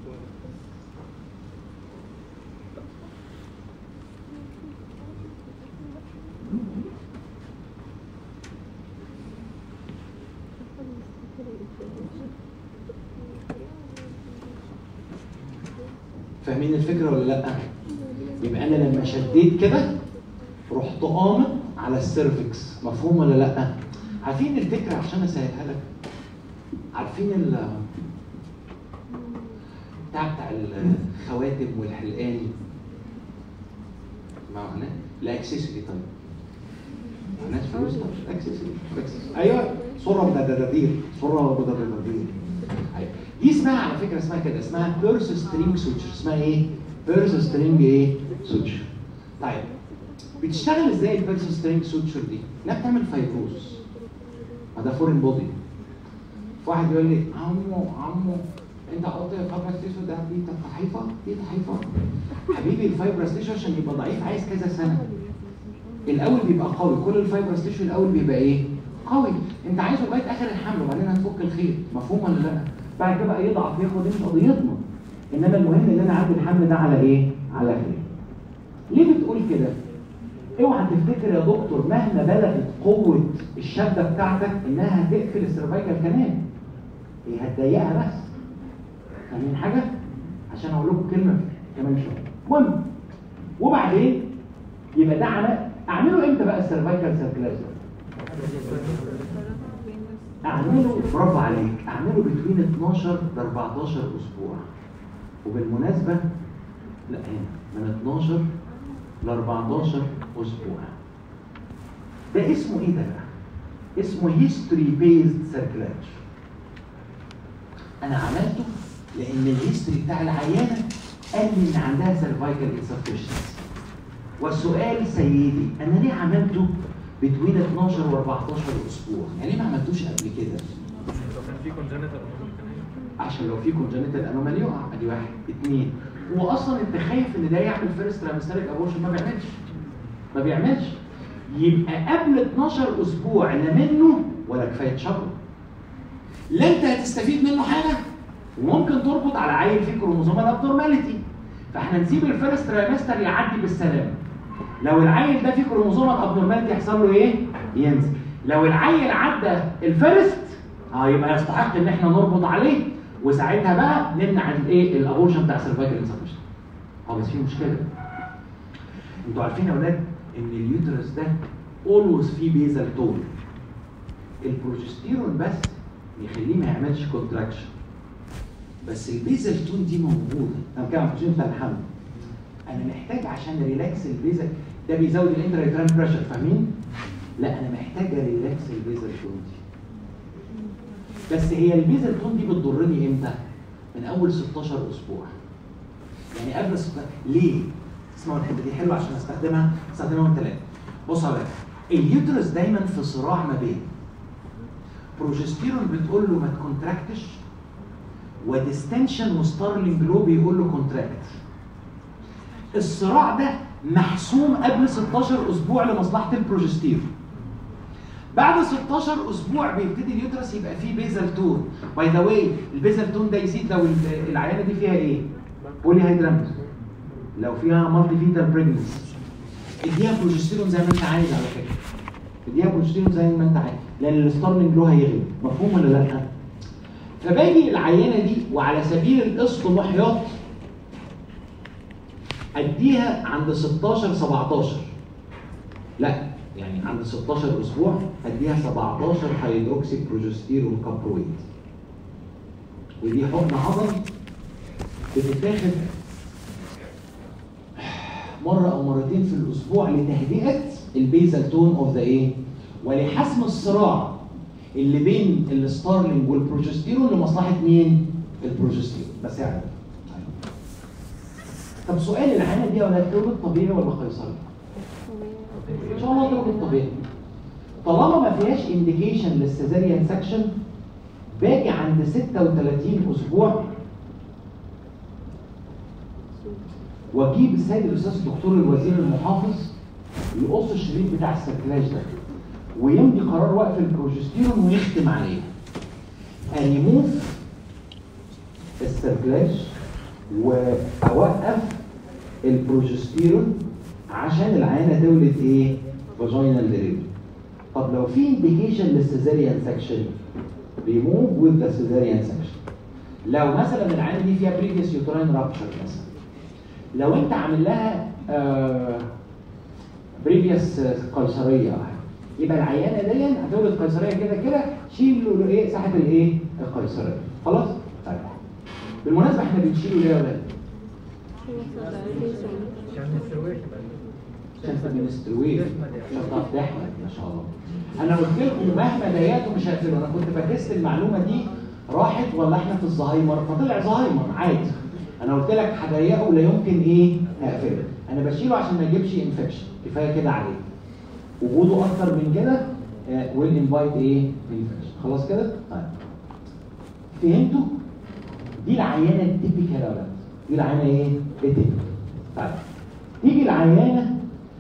فاهمين الفكره ولا لا يبقى انا لما شديت كده رحت قامت على السيرفكس مفهوم ولا لا عارفين الفكره عشان اسهلها لك عارفين ال بتاع بتاع الخواتم والحلقان ما معناه الاكسسوري طيب معناه فلوس طب الاكسسوري ايوه صوره مدردير صوره مدردير أيوة. دي اسمها على فكره اسمها كده اسمها بيرس سترينج سوتشر اسمها ايه؟ بيرس سترينج ايه؟ سوتشر طيب بتشتغل ازاي البيرس سترينج سوتشر دي؟ انها بتعمل فايبروز ما ده فورين بودي واحد يقول لي عمو عمو انت قلت الفايبرس تيشو ده دي ضعيفه دي ضعيفه حبيبي الفايبرس تيشو عشان يبقى ضعيف عايز كذا سنه الاول بيبقى قوي كل الفايبرس تيشو الاول بيبقى ايه؟ قوي انت عايزه لغايه اخر الحمل وبعدين هتفك الخيط مفهوم ولا لا؟ بعد كده بقى يضعف ياخد دي مش قضيتنا انما المهم ان انا اعدي الحمل ده على ايه؟ على خير ليه بتقول كده؟ اوعى تفتكر يا دكتور مهما بلغت قوه الشده بتاعتك انها هتقفل السيرفايكال كانال هي هتضيقها بس فاهمين حاجه؟ عشان اقول لكم كلمه كمان شويه المهم وبعدين يبقى ده عمل اعمله امتى بقى السيرفايكال سيركلاج اعمله برافو عليك اعمله بين 12 ل 14 اسبوع وبالمناسبه لا هنا من 12 ل 14 اسبوع ده اسمه ايه ده بقى؟ اسمه هيستوري بيزد سيركلاج انا عملته لان الهيستوري بتاع العيانه قال لي ان عندها سيرفايكال انسفشنسي والسؤال سيدي انا ليه عملته بين 12 و 14 اسبوع يعني ليه ما عملتوش قبل كده لو كان في كونجنتال عشان لو في كونجنتال انومالي يقع ادي واحد اثنين هو اصلا انت خايف ان ده يعمل فيرست ترامستريك ابورشن ما بيعملش ما بيعملش يبقى قبل 12 اسبوع لا منه ولا كفايه شر لا انت هتستفيد منه حاجه وممكن تربط على عيل فيه كروموزومال ابنورماليتي فاحنا نسيب الفيرست ترايمستر يعدي بالسلامه لو العيل ده فيه كروموزومال ابنورماليتي يحصل له ايه؟ ينزل لو العيل عدى الفيرست اه يبقى يستحق ان احنا نربط عليه وساعتها بقى نمنع الايه الابورشن بتاع سيرفايكال انسفشن اه بس في مشكله انتوا عارفين يا اولاد ان اليوترس ده اولويز فيه بيزل تون البروجستيرون بس يخليه ما يعملش كونتراكشن بس البيزل تون دي موجوده انا بتكلم عن البروجستيرون بتاع الحمل انا محتاج عشان ريلاكس البيزل ده بيزود الانترا بريشر فاهمين؟ لا انا محتاج ريلاكس البيزل تون دي بس هي البيزل تون دي بتضرني امتى؟ من اول 16 اسبوع. يعني قبل 16 ليه؟ اسمعوا الحته دي حلوه عشان استخدمها استخدمها يوم ثلاثه. بص على اليوترس دايما في صراع ما بين بروجستيرون بتقول له ما تكونتراكتش وديستنشن وستارلينج لو بيقول له كونتراكت الصراع ده محسوم قبل 16 اسبوع لمصلحه البروجستيرون بعد 16 اسبوع بيبتدي اليوترس يبقى فيه بيزل تون باي ذا واي البيزل تون ده يزيد لو ال- العيانه دي فيها ايه؟ بولي هيدرامز لو فيها مالتي فيتال بريجنسي اديها بروجستيرون زي ما انت عايز على فكره اديها بروجستيرون زي ما انت عايز لان الستارلينج لو هيغلب مفهوم ولا لا؟ فباجي العينه دي وعلى سبيل الاصطلاحيات اديها عند 16 17 لا يعني عند 16 اسبوع اديها 17 هيدروكسي بروجستيرون كابرويت ودي حقن عضل بتتاخد مره او مرتين في الاسبوع لتهدئه البيزل تون اوف ذا ايه ولحسم الصراع اللي بين الستارلينج والبروجستيرون لمصلحه مين البروجستيرون بس يعني طب سؤال العينه دي ولا تولد طبيعي ولا قيصري ان شاء الله تولد طبيعي طالما ما فيهاش انديكيشن للسيزاريان سكشن باجي عند 36 اسبوع واجيب السيد الاستاذ الدكتور الوزير المحافظ يقص الشريط بتاع السيركلاج ده ويمضي قرار وقف البروجستيرون ويختم عليه انيموف السيركلاج واوقف البروجستيرون عشان العينه تولد ايه؟ فاجينال ديليفري طب لو في انديكيشن للسيزاريان سكشن ريموف وذ ذا سيزاريان سكشن لو مثلا العينه دي فيها بريفيوس يوتراين رابشر مثلا لو انت عامل لها بريفيوس قيصريه أو حاجة، يبقى العيانه دي هتولد قيصريه كده كده شيل له ايه ساحه الايه القيصريه خلاص طيب بالمناسبه احنا بنشيله ليه يا ولاد عشان نسترويش عشان تدمنسترويت عشان تعرف تحمل ما شاء الله انا قلت لكم مهما ضيقته مش هقفله انا كنت بكست المعلومه دي راحت ولا احنا في الزهايمر فطلع زهايمر عادي انا قلت لك هضيقه لا يمكن ايه هقفله انا بشيله عشان ما يجيبش انفكشن كفايه كده عليه وجوده اكتر من كده ويل انفايت ايه انفكشن خلاص كده طيب فهمتوا دي العيانه التيبيكال يا ولاد دي العيانه ايه التيبيكال طيب تيجي العيانه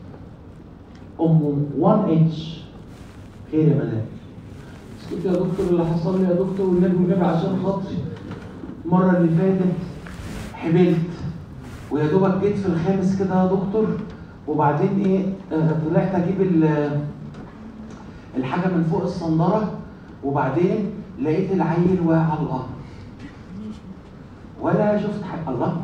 ام 1 اتش خير يا مدام اسكت يا دكتور اللي حصل لي يا دكتور والنبي والنبي عشان خاطري المره اللي فاتت حبلت ويا دوبك جيت في الخامس كده يا دكتور وبعدين ايه آه، طلعت اجيب ال- الحاجه من فوق الصندره وبعدين لقيت العيل واقع على الارض ولا شفت حاجه الله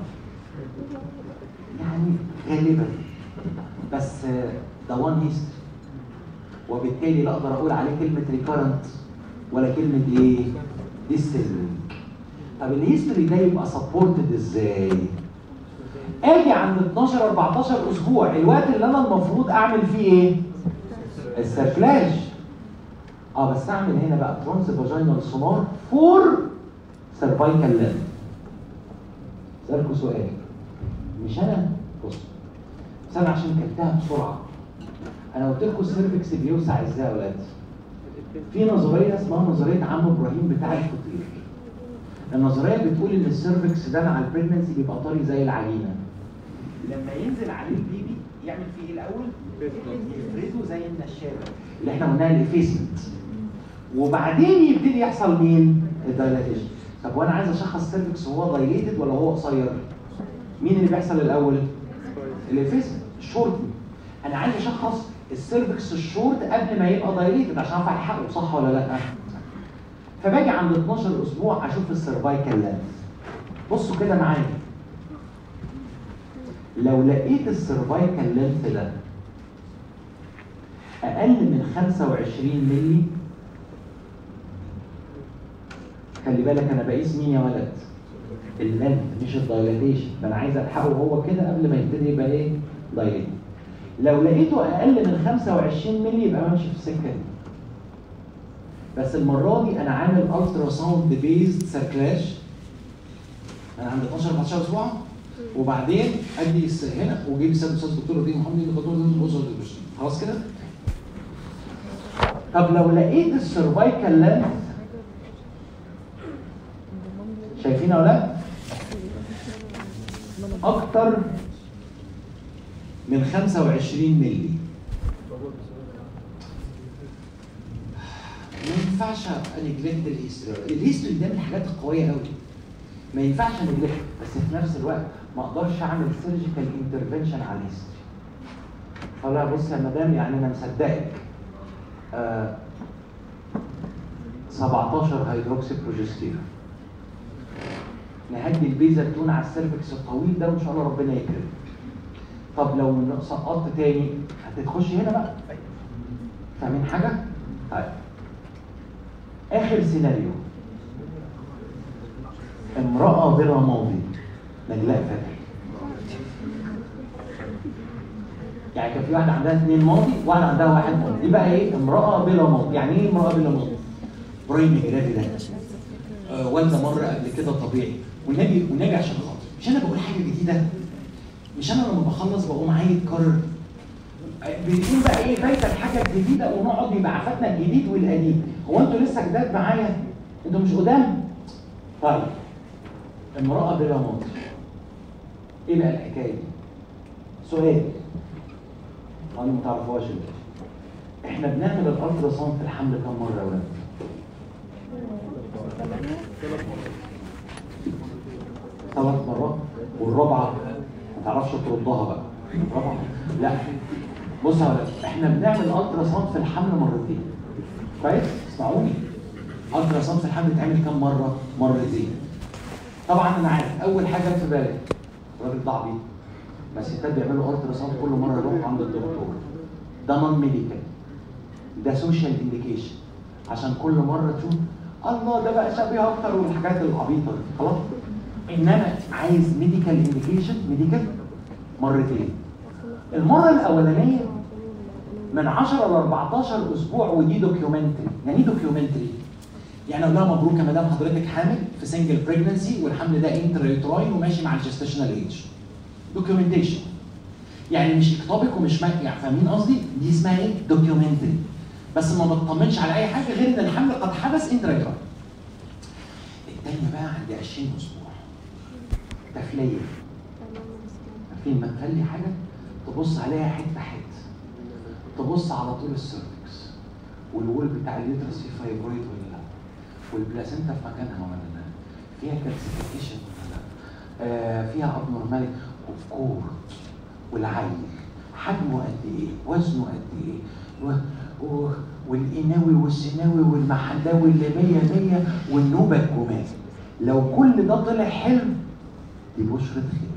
يعني غالبا بس آه، ده وان هيستوري وبالتالي لا اقدر اقول عليه كلمه ريكارنت ولا كلمه ايه ديسلينج طب الهيستوري ده يبقى سبورتد ازاي اجي عند 12 14 اسبوع الوقت اللي انا المفروض اعمل فيه ايه السيركلاج اه بس اعمل هنا بقى ترانس فاجينال سونار فور سيرفايكال لاند اسالكوا سؤال مش انا بص بس انا عشان كتبتها بسرعه انا قلت لكم السيرفكس بيوسع ازاي يا ولاد في نظريه اسمها نظريه عم ابراهيم بتاع الفطير النظريه بتقول ان السيرفكس ده مع البريجنسي بيبقى طري زي العجينه لما ينزل عليه البيبي يعمل فيه ايه الاول يفرده زي النشابه اللي احنا قلناها الافيسمنت وبعدين يبتدي يحصل مين الدايلاتيشن طب وانا عايز اشخص السيرفكس هو دايليتد ولا هو قصير مين اللي بيحصل الاول الافيسمنت الشورت انا عايز اشخص السيرفكس الشورت قبل ما يبقى دايليتد عشان اعرف الحقه صح ولا لا فباجي عند 12 اسبوع اشوف السيرفايكال لانس بصوا كده معايا لو لقيت السيرفايكال لينث ده اقل من 25 مللي خلي بالك انا بقيس مين يا ولد اللينث مش الدايلاتيشن ده انا عايز الحقه هو كده قبل ما يبتدي يبقى ايه دايليت لو لقيته اقل من 25 مللي يبقى ماشي في السكه دي بس المره دي انا عامل الترا ساوند بيزد سيركلاج انا عند 12 14 اسبوع وبعدين ادي الس- هنا واجيب السيد الاستاذ الدكتور رديم محمد اللي دكتور بص خلاص كده طب لو لقيت السيرفايكال لانث شايفين ولا لا؟ اكتر من 25 مللي ما ينفعش انجلكت الهيستوري الهيستوري ده من الحاجات القويه قوي ما ينفعش انجلكت بس في نفس الوقت ما اقدرش اعمل سيرجيكال انترفنشن على الهيستوري فلا بص يا مدام يعني انا مصدقك آه 17 هيدروكسي بروجستيرون نهدي البيزا تون على السيرفكس الطويل ده وان شاء الله ربنا يكرم طب لو سقطت تاني هتخش هنا بقى فاهمين حاجه؟ طيب اخر سيناريو امرأة بلا ماضي نجلاء فتحي يعني كان في واحدة عندها اثنين ماضي وواحدة عندها واحد ماضي دي بقى ايه امرأة بلا ماضي يعني ايه امرأة بلا ماضي؟ برايم جرافي ده آه والدة مرة قبل كده طبيعي والنبي والنبي عشان خاطر مش انا بقول حاجة جديدة مش انا لما بخلص بقوم عايد كرر بنقول بقى ايه فايته الحاجه الجديده ونقعد بمعرفتنا الجديد والقديم هو انتوا لسه جداد معايا انتوا مش قدام طيب امراه بلا ماضي ايه بقى الحكايه دي سؤال انا ما تعرفوهاش انت احنا بنعمل الالترا ساوند في الحمل كم مره يا ولاد ثلاث مرات والرابعه ما تعرفش تردها بقى الرابعه لا بص يا ولاد احنا بنعمل الترا ساوند في الحمل مرتين كويس اسمعوني الترا ساوند في الحمل بيتعمل كام مره مرتين طبعا انا عارف اول حاجه في بالك الراجل ده عبيط ما الستات بيعملوا الترا ساوند كل مره يروحوا عند الدكتور ده نون ميديكال ده سوشيال انديكيشن عشان كل مره تشوف الله ده بقى شبيه اكتر والحاجات العبيطه دي خلاص انما عايز ميديكال انديكيشن ميديكال مرتين المره الاولانيه من 10 ل 14 اسبوع ودي دوكيومنتري يعني ايه دوكيومنتري يعني اقول لها مبروك يا مدام حضرتك حامل في سنجل بريجنسي والحمل ده انتريوتراين وماشي مع الجستيشنال ايج دوكيومنتيشن يعني مش اكتوبيك ومش ما يعني فاهمين قصدي دي اسمها ايه دوكيومنتري بس ما بتطمنش على اي حاجه غير ان الحمل قد حدث انتريوتراين الثانيه بقى عندي 20 اسبوع تفليه عارفين ما تخلي حاجه تبص عليها حته حته تبص على طول السيرفكس والوول بتاع اليوترس فيه فايبرويد ولا لا والبلاسنتا في مكانها ولا لا فيها كالسيفيكيشن ولا لا آه فيها ابنورمالي اوف كورد والعيل حجمه قد ايه وزنه قد ايه و... و... والقناوي والسناوي والمحلاوي اللي 100 100 والنوبه الكومات لو كل ده طلع حلم دي بشرة خير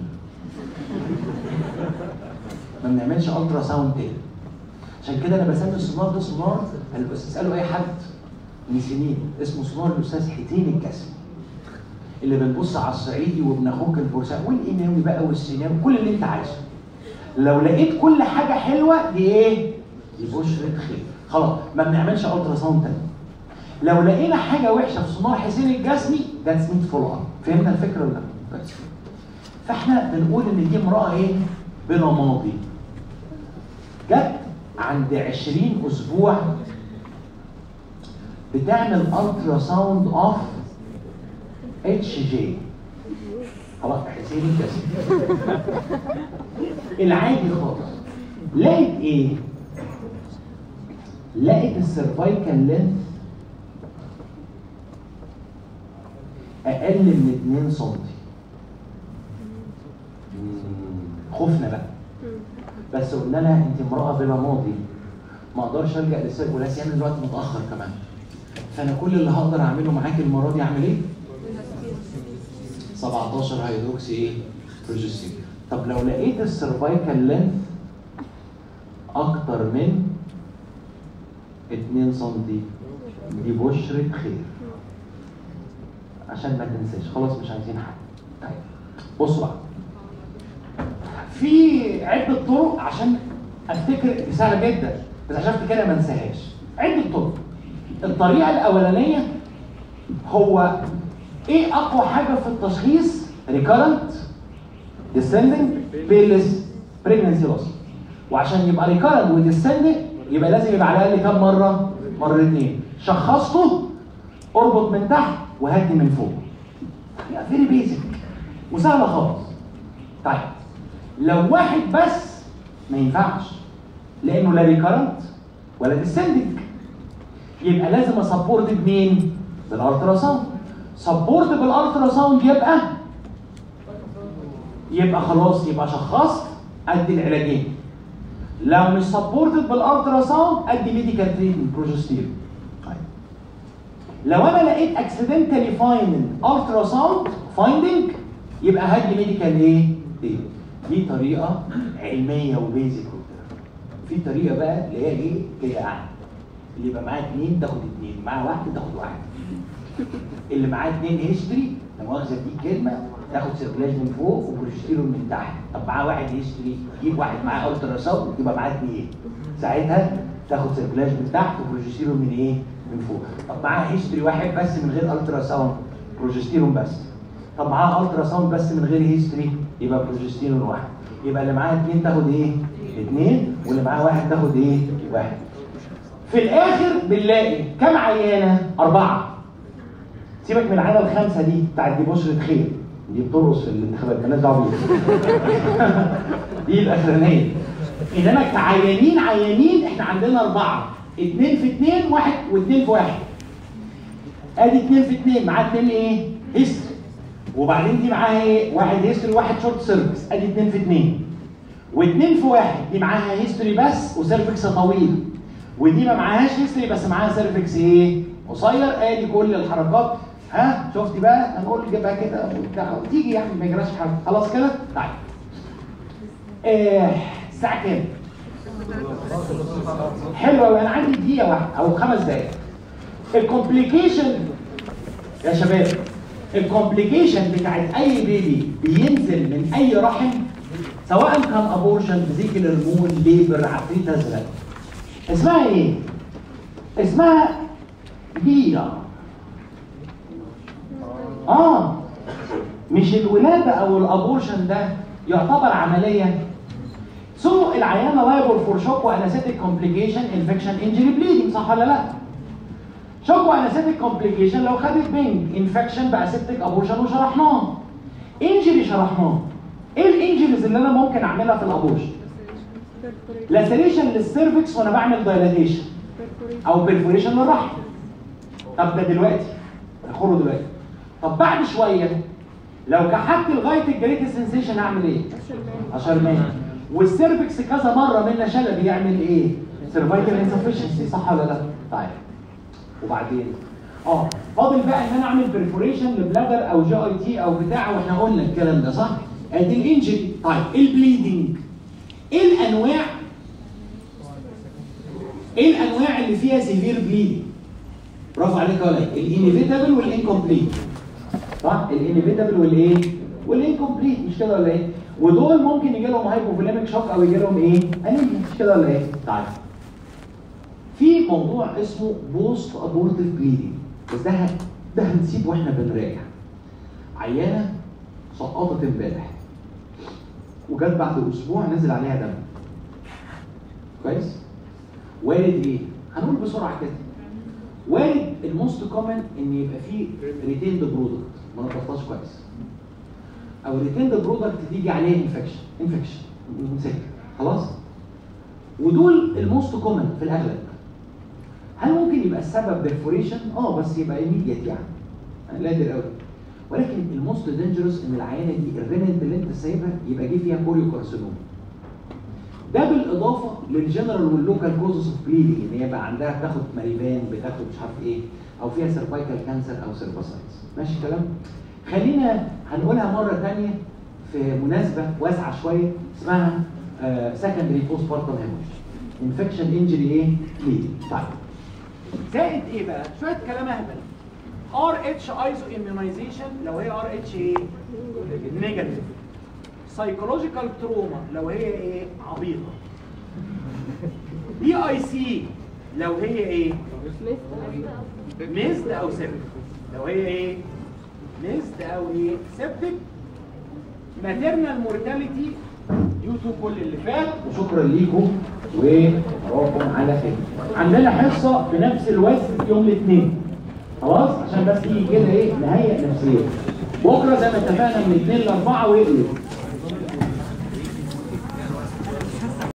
ما بنعملش الترا ساوند تاني عشان كده انا بسمي السونار ده سونار بس اسالوا اي حد من سنين اسمه سونار الاستاذ حسين الكسري اللي بنبص على الصعيدي وابن اخوك البورسعيدي والقناوي بقى والسناوي كل اللي انت عايزه لو لقيت كل حاجه حلوه دي ايه؟ دي بشرة خير خلاص ما بنعملش الترا ساوند تاني لو لقينا حاجه وحشه في سونار حسين الجسمي ذاتس ميت فولو اب فهمنا الفكره ولا لا؟ بس. فاحنا بنقول ان دي امراه ايه؟ بلا ماضي جت عند 20 اسبوع بتعمل الترا ساوند اوف اتش جي خلاص حسين الجسم العادي خالص لقيت ايه؟ لقيت السيرفايكال لينث اقل من 2 سم خفنا بقى بس قلنا لها انت امراه بلا ماضي ما اقدرش الجا للسيركولاس يعمل الوقت متاخر كمان فانا كل اللي هقدر اعمله معاك المره دي اعمل ايه؟ 17 هيدروكسي ايه؟ بروجستين طب لو لقيت السيرفايكال لينث اكتر من 2 سم دي بشرة خير عشان ما تنساش خلاص مش عايزين حاجه طيب بصوا بقى في عدة طرق عشان افتكر دي سهله جدا بس عشان افتكرها ما انساهاش عدة طرق الطريقه الاولانيه هو ايه اقوى حاجه في التشخيص ريكارنت descending painless pregnancy loss وعشان يبقى ريكارنت وديسندنج يبقى لازم يبقى على الاقل كام مره مرتين شخصته اربط من تحت وهدي من فوق يعني فيري بيزك وسهله خالص طيب لو واحد بس ما ينفعش لانه لا ريكارنت ولا ديسندنج يبقى لازم اسبورت بمين؟ بالالترا ساوند سبورت بالالترا ساوند يبقى يبقى خلاص يبقى شخصت ادي العلاجين لو مش سبورتد بالالترا ساوند ادي ميديكال تريتمنت بروجستيرون طيب لو انا لقيت اكسيدنتالي فايندنج الترا ساوند فايندنج يبقى هدي ميديكال ايه؟ ايه؟ دي طريقه علميه وبيزك وبتاع في طريقه بقى اللي هي ايه؟ كده يعني اللي يبقى معاه اثنين تاخد اثنين معاه واحد تاخد واحد اللي معاه اثنين هيستوري لا مؤاخذه دي كلمه تاخد سيركلاج من فوق وبروجستيرون من تحت طب معاه واحد هيستوري يجيب واحد معاه الترا ساوند يبقى معاه اثنين ساعتها تاخد سيركلاج من تحت وبروجستيرون من ايه؟ من فوق طب معاه هيستوري واحد بس من غير الترا ساوند بروجستيرون بس طب معاه الترا ساوند بس من غير هيستوري يبقى بروجستيرون واحد يبقى اللي معاه اثنين تاخد ايه؟ اثنين واللي معاه واحد تاخد ايه؟ واحد في الاخر بنلاقي كم عيانه؟ اربعه سيبك من العاده الخامسه دي بتاعت دي بشرة خير دي بترقص في الانتخابات مالناش دعوه بيها دي الاخرانيه انما كعيانين عيانين احنا عندنا اربعه اثنين في اثنين واحد واثنين في واحد ادي اثنين في اثنين معاه اثنين ايه؟ هيستري وبعدين دي معاها ايه؟ واحد هيستري وواحد شورت سيرفكس ادي اثنين في اثنين واثنين في واحد دي معاها هيستوري بس وسيرفكس طويل ودي ما معاهاش هيستوري بس معاها سيرفكس ايه؟ قصير ادي كل الحركات ها شفتي بقى هنقول جيبها كده وبتاع تيجي يعني ما يجراش حاجه خلاص كده؟ طيب آه الساعه كام؟ حلوه قوي انا عندي دقيقه واحده او خمس دقائق الكومبليكيشن يا شباب الكومبليكيشن بتاعت اي بيبي بينزل من اي رحم سواء كان ابورشن فيزيكال هرمون ليبر عفريت ازرق اسمها ايه؟ اسمها بيرا اه مش الولاده او الابورشن ده يعتبر عمليه سو العيانه لايبل فور شوك وانستيك كومبليكيشن انفكشن انجري بليدنج صح ولا لا؟ شوك وانستيك كومبليكيشن لو خدت بينج انفكشن باسيبتيك ابورشن وشرحناه انجري شرحناه ايه الانجريز اللي انا ممكن اعملها في الابورشن؟ لاسريشن للسيرفكس وانا بعمل دايلاتيشن او بيرفوريشن للرحم طب ده دلوقتي اخره دلوقتي طب بعد شويه لو كحكت لغايه الجريت سنسيشن هعمل ايه؟ اشرمان والسيرفكس كذا مره منا شلل يعمل ايه؟ سيرفايكال انسفشنسي صح ولا لا؟ طيب وبعدين اه فاضل بقى ان انا اعمل بريفوريشن لبلادر او جي اي تي او بتاع واحنا قلنا الكلام ده صح؟ ادي الانجري طيب البليدنج ايه الانواع ايه الانواع اللي فيها سيفير بليدنج برافو عليك يا ولد الانيفيتابل والانكمبليت صح الانيفيتابل والايه والانكمبليت مش كده ولا ايه ودول ممكن يجي لهم هايبوفوليميك شوك او يجي لهم ايه انيميا مش كده ولا ايه طيب في موضوع اسمه بوست ابورتيف بليدنج بس ده ه- ده هنسيب واحنا بنراجع عيانه سقطت امبارح وجت بعد اسبوع نزل عليها دم كويس وارد ايه هنقول بسرعه كده وارد الموست كومن ان يبقى فيه ريتيند برودكت ما نطفاش كويس او ريتيند برودكت تيجي عليه انفكشن انفكشن مسك خلاص ودول الموست كومن في الاغلب هل ممكن يبقى السبب بيرفوريشن اه بس يبقى ايميديت يعني نادر قوي ولكن الموست دينجرس ان العينه دي الريننت اللي انت سايبها يبقى جه فيها كوريو كارسينوم ده بالاضافه للجنرال واللوكال كوزز اوف بليدنج ان هي بقى عندها بتاخد ماريبان بتاخد مش عارف ايه او فيها سيرفايكال كانسر او سيرفاسايتس ماشي الكلام خلينا هنقولها مره ثانيه في مناسبه واسعه شويه اسمها سكندري بوست بارتم هيموريج انفكشن انجري ايه بليدنج طيب زائد ايه بقى شويه كلام اهبل ار اتش ايزو اميونايزيشن لو هي ار اتش ايه نيجاتيف سايكولوجيكال تروما لو هي ايه عبيطه دي اي سي لو هي ايه ميزد او سبتك لو هي ايه ميزد او ايه سبتك ماتيرنال مورتاليتي ديو تو كل اللي فات وشكرا ليكم وراكم على خير عندنا حصه بنفس الوزن يوم الاثنين خلاص عشان بس تيجي كده ايه نهيئ نفسيا بكره زي ما اتفقنا من 2 ل 4 ويقلب